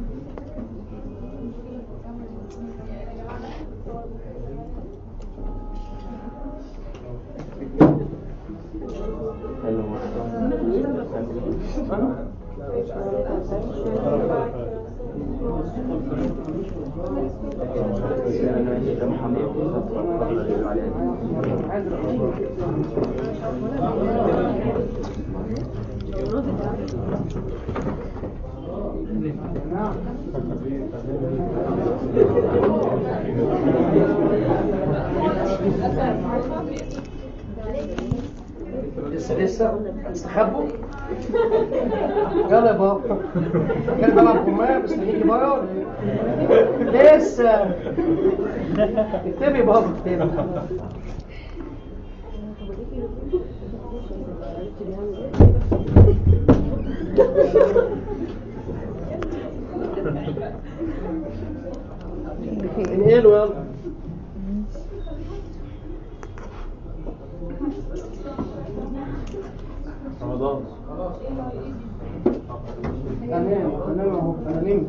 لسه لسه استخبوا يلا يا بابا كان بلعب كوميه مستنيكي بره ولا ايه؟ لسه اكتبي بابا اكتبي انقلوا يلا رمضان تمام تمام اهو انا نمت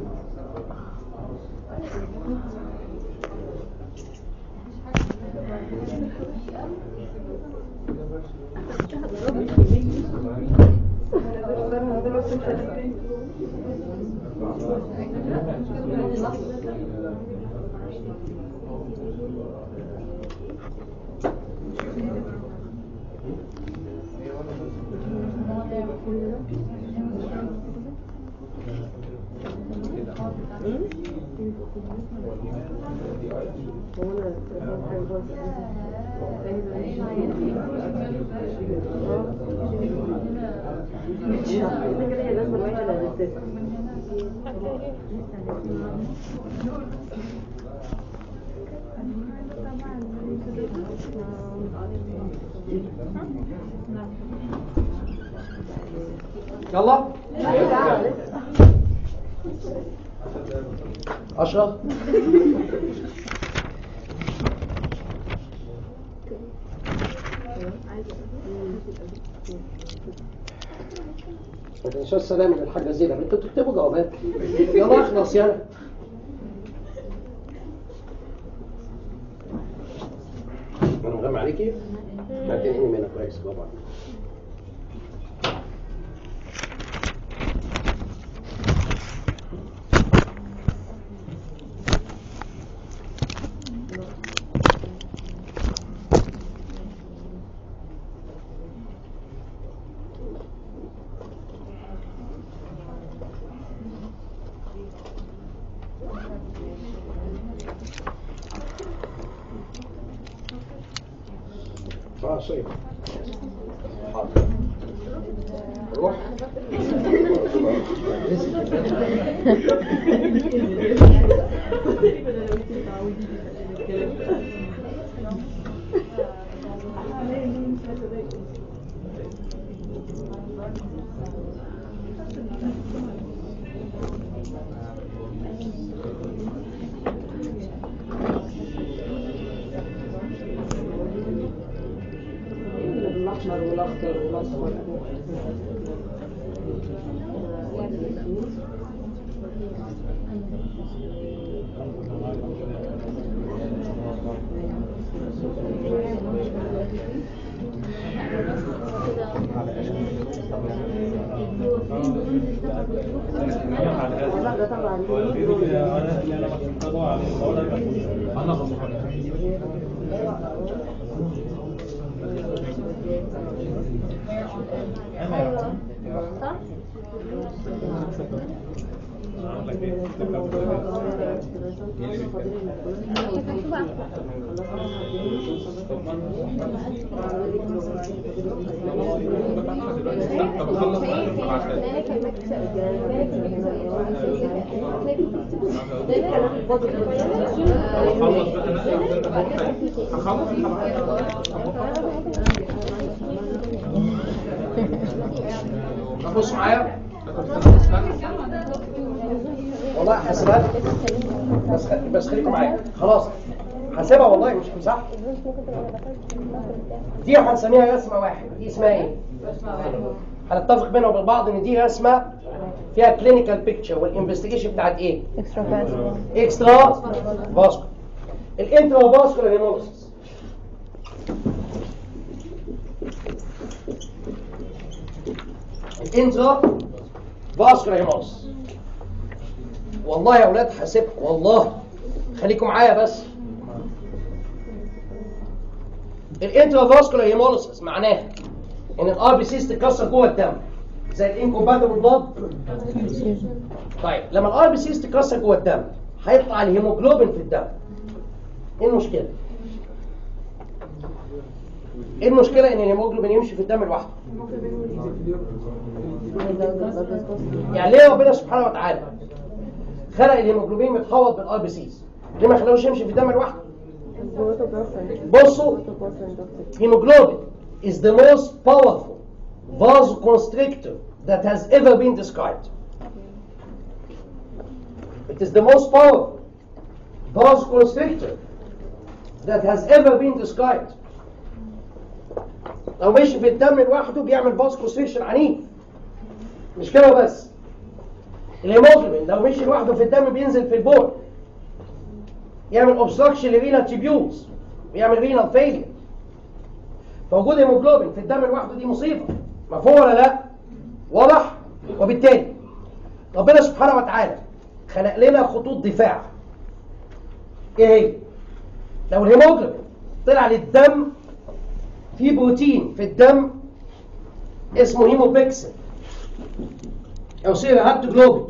يلا أشرف ما تنساش سلام للحاجة زينب انتوا بتكتبوا جوابات يلا اخلص يلا انا مغمى عليكي؟ ما تنقلي منها كويس بابا اه شيء روح الاحمر والاخضر والاصفر لا ده طبعا صح؟ بص معايا والله هحسبها لك. بس بس خليكم معايا خلاص هسيبها والله مش همسحها دي هنسميها رسمه واحد دي اسمها ايه؟ هنتفق بيننا وبين بعض ان دي رسمه فيها كلينيكال بيكتشر والانفستيجيشن بتاعت ايه؟ اكسترا فاست اكسترا فاسكولار الانترا فاسكولار هيموليسيس الانترا فاسكولار هيموليسيس والله يا اولاد حاسبكم والله خليكم معايا بس الانترا فاسكولار هيموليسيس معناها ان الار بي سيز تتكسر جوه الدم زي الانكوباتبل بلاد طيب لما الار بي سيز تتكسر جوه الدم هيطلع الهيموجلوبين في الدم ايه المشكله ايه المشكله ان الهيموجلوبين يمشي في الدم لوحده يعني ليه ربنا سبحانه وتعالى خلق الهيموجلوبين متحوط بالار بي سيز ليه ما خلوش يمشي في الدم لوحده بصوا hemoglobin is the most powerful vasoconstrictor that has ever been described. It is the most powerful vasoconstrictor that has ever been described. لو مشي في الدم لوحده بيعمل vasoconstriction عنيف. مش كده بس. الهيموجلوبين لو مشي لوحده في الدم بينزل في البول. يعمل obstruction لرينال تيبيولز ويعمل رينال فيلير. فوجود هيموجلوبين في الدم لوحده دي مصيبه مفهوم ولا لا واضح وبالتالي ربنا سبحانه وتعالى خلق لنا خطوط دفاع ايه هي لو الهيموجلوبين طلع للدم في بروتين في الدم اسمه هيموبيكسل او سير هابتوجلوبين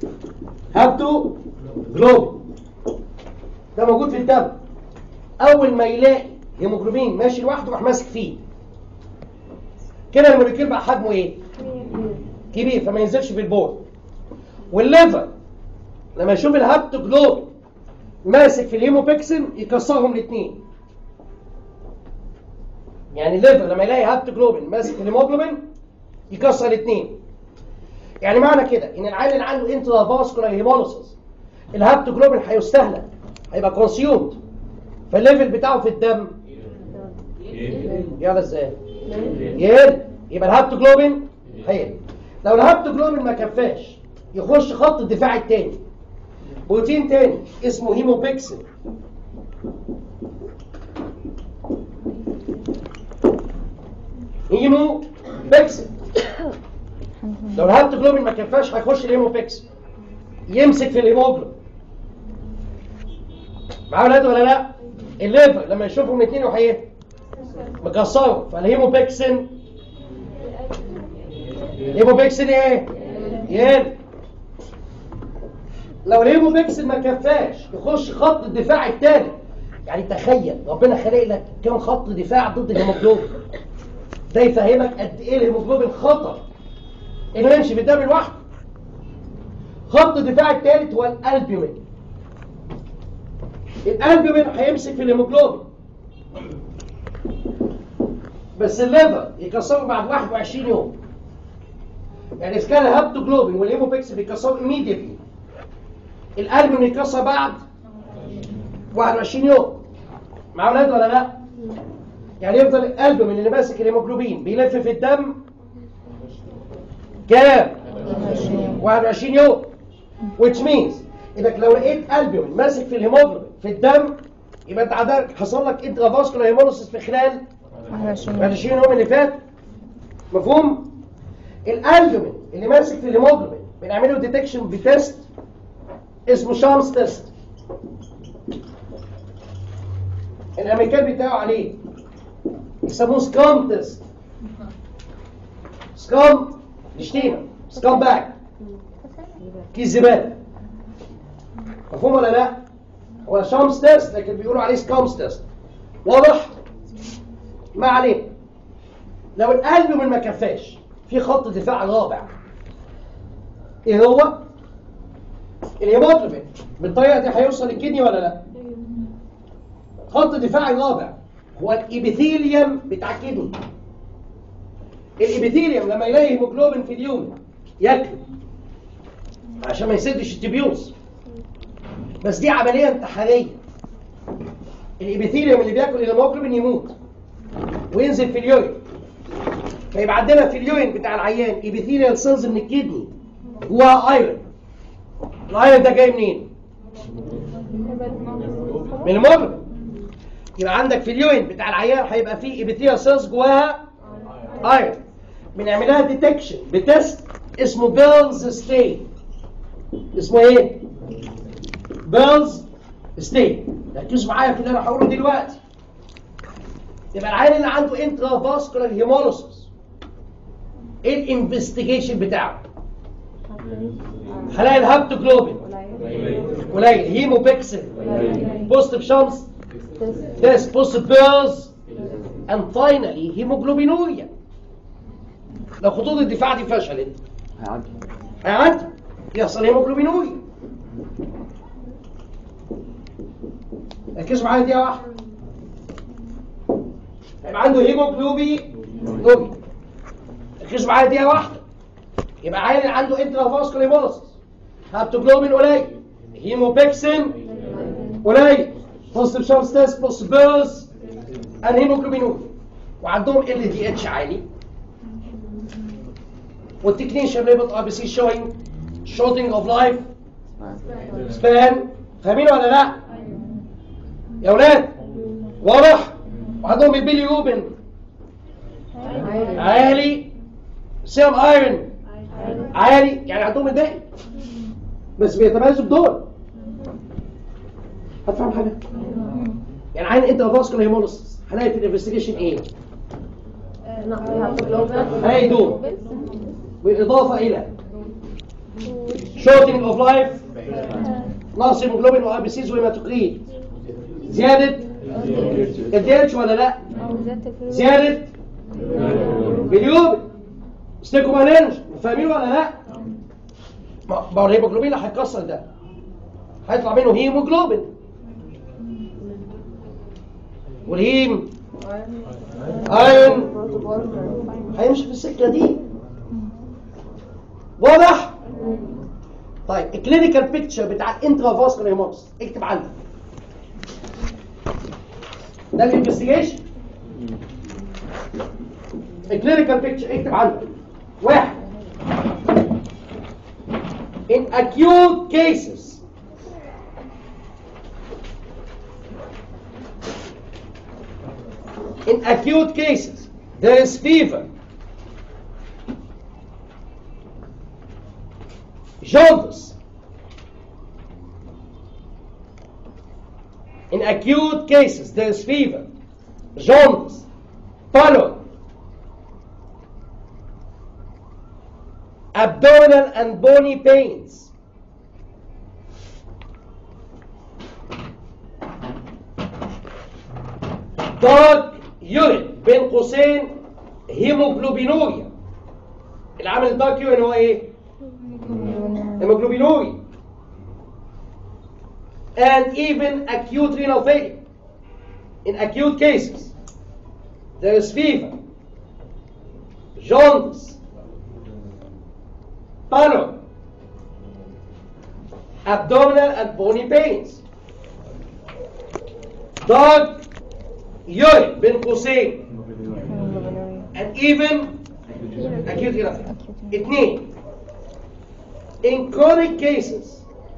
هابتوجلوبين ده موجود في الدم اول ما يلاقي هيموجلوبين ماشي لوحده راح ماسك فيه كده الموليكيول بقى حجمه ايه كبير فما ينزلش في البول والليفر لما يشوف الهابتوجلوبين ماسك في الهيموبيكسل يكسرهم الاثنين يعني الليفر لما يلاقي هابتوجلوبين ماسك في الهيموجلوبين يكسر الاثنين يعني معنى كده ان العيل اللي عنده انترا فاسكولار هيموليسيس الهابتوجلوبين هيستهلك هيبقى كونسيومد فالليفل بتاعه في الدم يلا ازاي يقل يبقى الهابتوجلوبين هيقل لو الهابتوجلوبين ما كفاش يخش خط الدفاع التاني بروتين تاني اسمه هيموبيكسل هيموبيكسل لو الهابتوجلوبين ما كفاش هيخش الهيموبيكسل يمسك في الهيموجلوبين معاه ولاد ولا لا الليفر لما يشوفهم الاثنين يروح ايه مكسره فالهيموبيكسين الهيموبيكسين ايه يقل لو الهيموبيكسين ما كفاش يخش خط الدفاع الثاني يعني تخيل ربنا خلق لك كام خط دفاع ضد الهيموجلوبين ده يفهمك قد ايه الهيموجلوبين خطر انه يمشي في الدم لوحده خط الدفاع الثالث هو الالبيومين الالبيومين هيمسك في الهيموجلوبين بس الليفر يكسره بعد 21 يوم يعني اذا كان الهبتوجلوبين والهيموبيكس بيكسروا immediately الالبيومين يكسر بعد 21 يوم مع اولاد ولا لا؟ يعني يفضل الالبومين اللي ماسك الهيموجلوبين بيلف في الدم كام؟ 21 يوم which means انك لو لقيت البومين ماسك في الهيموجلوبين في الدم يبقى انت عندك حصل لك انترافاسكولار هيمولوسيس في خلال 21 21 يوم اللي فات مفهوم؟ الالبومين اللي ماسك في الهيموجلوبين بنعمله ديتكشن بتيست اسمه شامس تيست الامريكان بيتابعوا عليه يسموه سكام تيست سكام شتيمه سكام باك كيس زباله مفهوم ولا لا؟ هو شامس تيست لكن بيقولوا عليه سكامس تيست واضح؟ ما عليه لو القلب من ما كفاش في خط دفاع رابع ايه هو؟ الهيموجلوبين بالطريقه دي هيوصل الكدني ولا لا؟ خط الدفاع الرابع هو الابيثيليوم بتاع الكدني الابيثيليوم لما يلاقي هيموجلوبين في اليوم ياكله عشان ما يسدش التبيوس بس دي عمليه انتحاريه الابيثيليوم اللي بياكل الهيموجلوبين يموت وينزل في اليورين فيبقى عندنا في اليورين بتاع العيان ابيثيليال سيلز من الكدني جواها ايرون الايرون ده جاي منين؟ من المغرب يبقى عندك في اليوين بتاع العيان هيبقى فيه ابيثيليال سيلز جواها ايرون بنعملها ديتكشن بتست اسمه بيلز ستين اسمه ايه؟ بيلز ستين ركزوا معايا في اللي انا هقوله دلوقتي يبقى العيان اللي عنده انترا فاسكولار هيمولوسيس ايه الانفستيجيشن بتاعه؟ هلاقي الهابتوجلوبين قليل هيموبيكسل بوزيتيف شمس تيست بوزيتيف بيرز اند فاينلي هيموجلوبينوريا لو خطوط الدفاع دي فشلت هيعدي هيعدي يحصل هيموجلوبينوريا ركزوا معايا دقيقة واحدة يبقى عنده هيموجلوبي نوري ركزوا معايا دقيقة واحدة يبقى عيل عنده انترافاسكولار هيمولوسيس هابتوجلوبين قليل هيموبيكسين قليل بوزيتيف شامس تيست بوزيتيف بيرز ان هيموجلوبينوري وعندهم ال دي اتش عالي والتكنيشن ليبل ار بي سي شوينج شورتنج اوف لايف سبان فاهمين ولا لا؟ يا ولاد واضح؟ وعندهم البيلي روبن عالي سيرم ايرون عالي يعني عندهم الباقي بس بيتميزوا بدول هتفهم حاجه؟ يعني عين انت فاسكولار هيمولوسيس هلاقي في الانفستيجيشن ايه؟ هلاقي دول بالاضافه الى شورتنج اوف لايف نقص هيموجلوبين وار بي سيز وهيماتوكريت زياده الديرش ولا لا؟ زياده بليوبين ستيكومالينج فاهمين ولا لا؟ ما ما هو الهيموجلوبين اللي هيكسر ده هيطلع منه هيموجلوبين والهيم ايون هيمشي في السكه دي واضح؟ طيب الكلينيكال بيكتشر بتاع الانترا فاسكولار هيموبس اكتب عندك ده الانفستيجيشن الكلينيكال بيكتشر اكتب عندك واحد in acute cases in acute cases there is fever jaundice in acute cases there is fever jaundice pallor abdominal and bony pains دارك يورين بين قوسين هيموجلوبينوريا العامل الدارك يورين هو ايه هيموجلوبينوريا and even acute renal failure in acute cases there is fever jaundice pallor abdominal and bony pains dark urine بين قوسين and even acute renal failure اثنين in chronic cases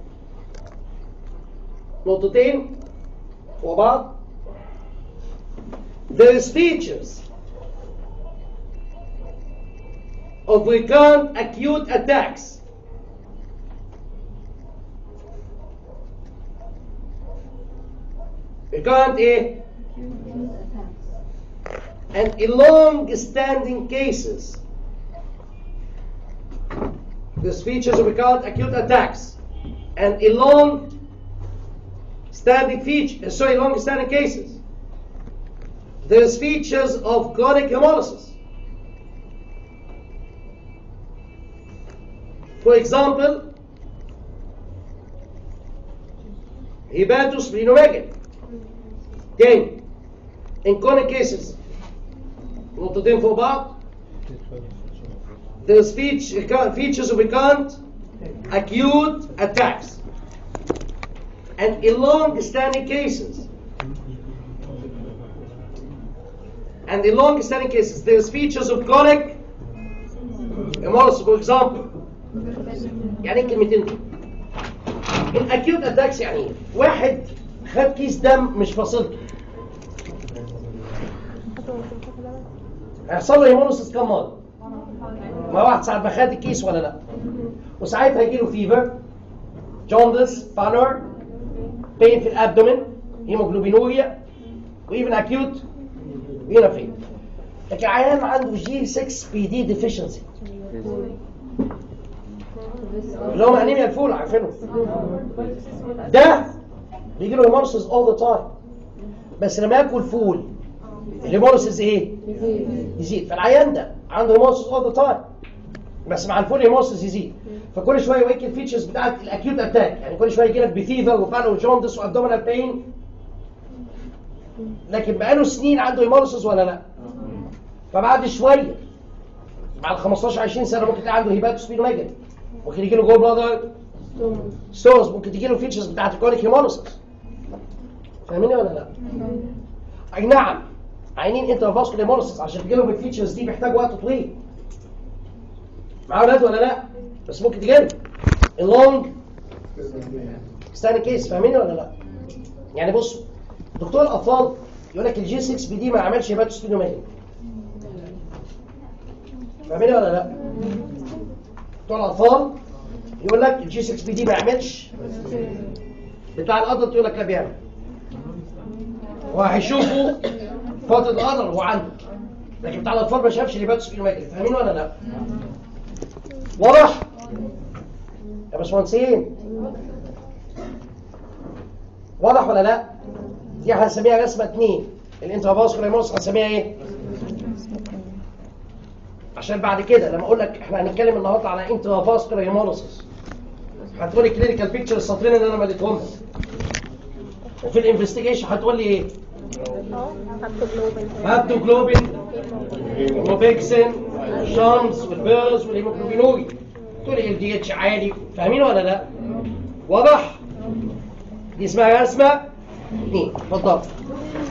نقطتين فوق بعض there is features of recurrent acute attacks recurrent ايه and in long standing cases there's features of recurrent acute attacks and in long standing feature, sorry, long standing cases. There's features of chronic hemolysis. For example, hepatosplenomegaly. Again, in chronic cases, نقطتين فوق بعض. There's feature, features of recurrent acute attacks. And in long-standing cases, and in long-standing cases, there's features of chronic hemolysis, for example. يعني ايه الكلمتين دول؟ الاكيوت اتاكس يعني ايه؟ واحد خد كيس دم مش فاصلته هيحصل له هيمونوسيس كام مره؟ ما واحد ساعات ما خد الكيس ولا لا؟ وساعتها هيجي له فيفر جوندس بالور بين في الابدومين هيموجلوبينوريا وايفن اكيوت هنا فين لكن عيان عنده جي 6 بي دي ديفيشنسي اللي هو انيميا الفول عارفينه ده بيجي له هيمورسيس اول ذا تايم بس لما ياكل فول الهيمورسيس ايه؟ يزيد فالعيان ده عنده هيمورسيس اول ذا تايم بس مع الفول هيمورسيس يزيد فكل شويه يوريك الفيتشرز بتاعت الاكيوت اتاك يعني كل شويه يجي لك بفيفر وفالو وجوندس وابدومينال بين لكن بقاله سنين عنده هيمورسيس ولا لا؟ فبعد شويه بعد 15 20 سنه ممكن تلاقي عنده هيباتوسبينوميجالي ممكن يجي له جو بلادر ستورز ممكن تجي له فيتشرز بتاعت الكونيك هيمورسيس فاهميني ولا لا؟ اي نعم عينين انترفاسكولار هيمورسيس عشان تجي لهم الفيتشرز دي محتاج وقت طويل معاه اولاد ولا لا؟ بس ممكن تجي له اللونج ستاني كيس فاهميني ولا لا؟ يعني بصوا دكتور الاطفال يقول لك الجي 6 بي دي ما عملش هيباتوسبينوميجالي فاهميني ولا لا؟ بتوع الاطفال يقول لك الجي 6 بي دي ما يعملش بتاع الادلت يقول لك لا بيعمل وهيشوفوا فتره الادلت هو عنده لكن بتاع الاطفال ما شافش الهيباتوسبينوميجالي فاهمين ولا لا؟ واضح؟ يا باشمهندسين واضح ولا لا؟ دي هنسميها رسمه اثنين الانترافاسكولار هيموس هنسميها ايه؟ عشان بعد كده لما اقول لك احنا هنتكلم النهارده على انترافاسكولار هيموليسيس هتقول لي كلينيكال بيكتشر السطرين اللي انا مليتهم لك. وفي الانفستيجيشن هتقول لي ايه؟ هابتوجلوبين وبيكسن والشامس والبيرز والهيموجلوبينوري تقول لي ال دي اتش عالي فاهمين ولا لا؟ واضح؟ دي اسمها رسمه اثنين اتفضل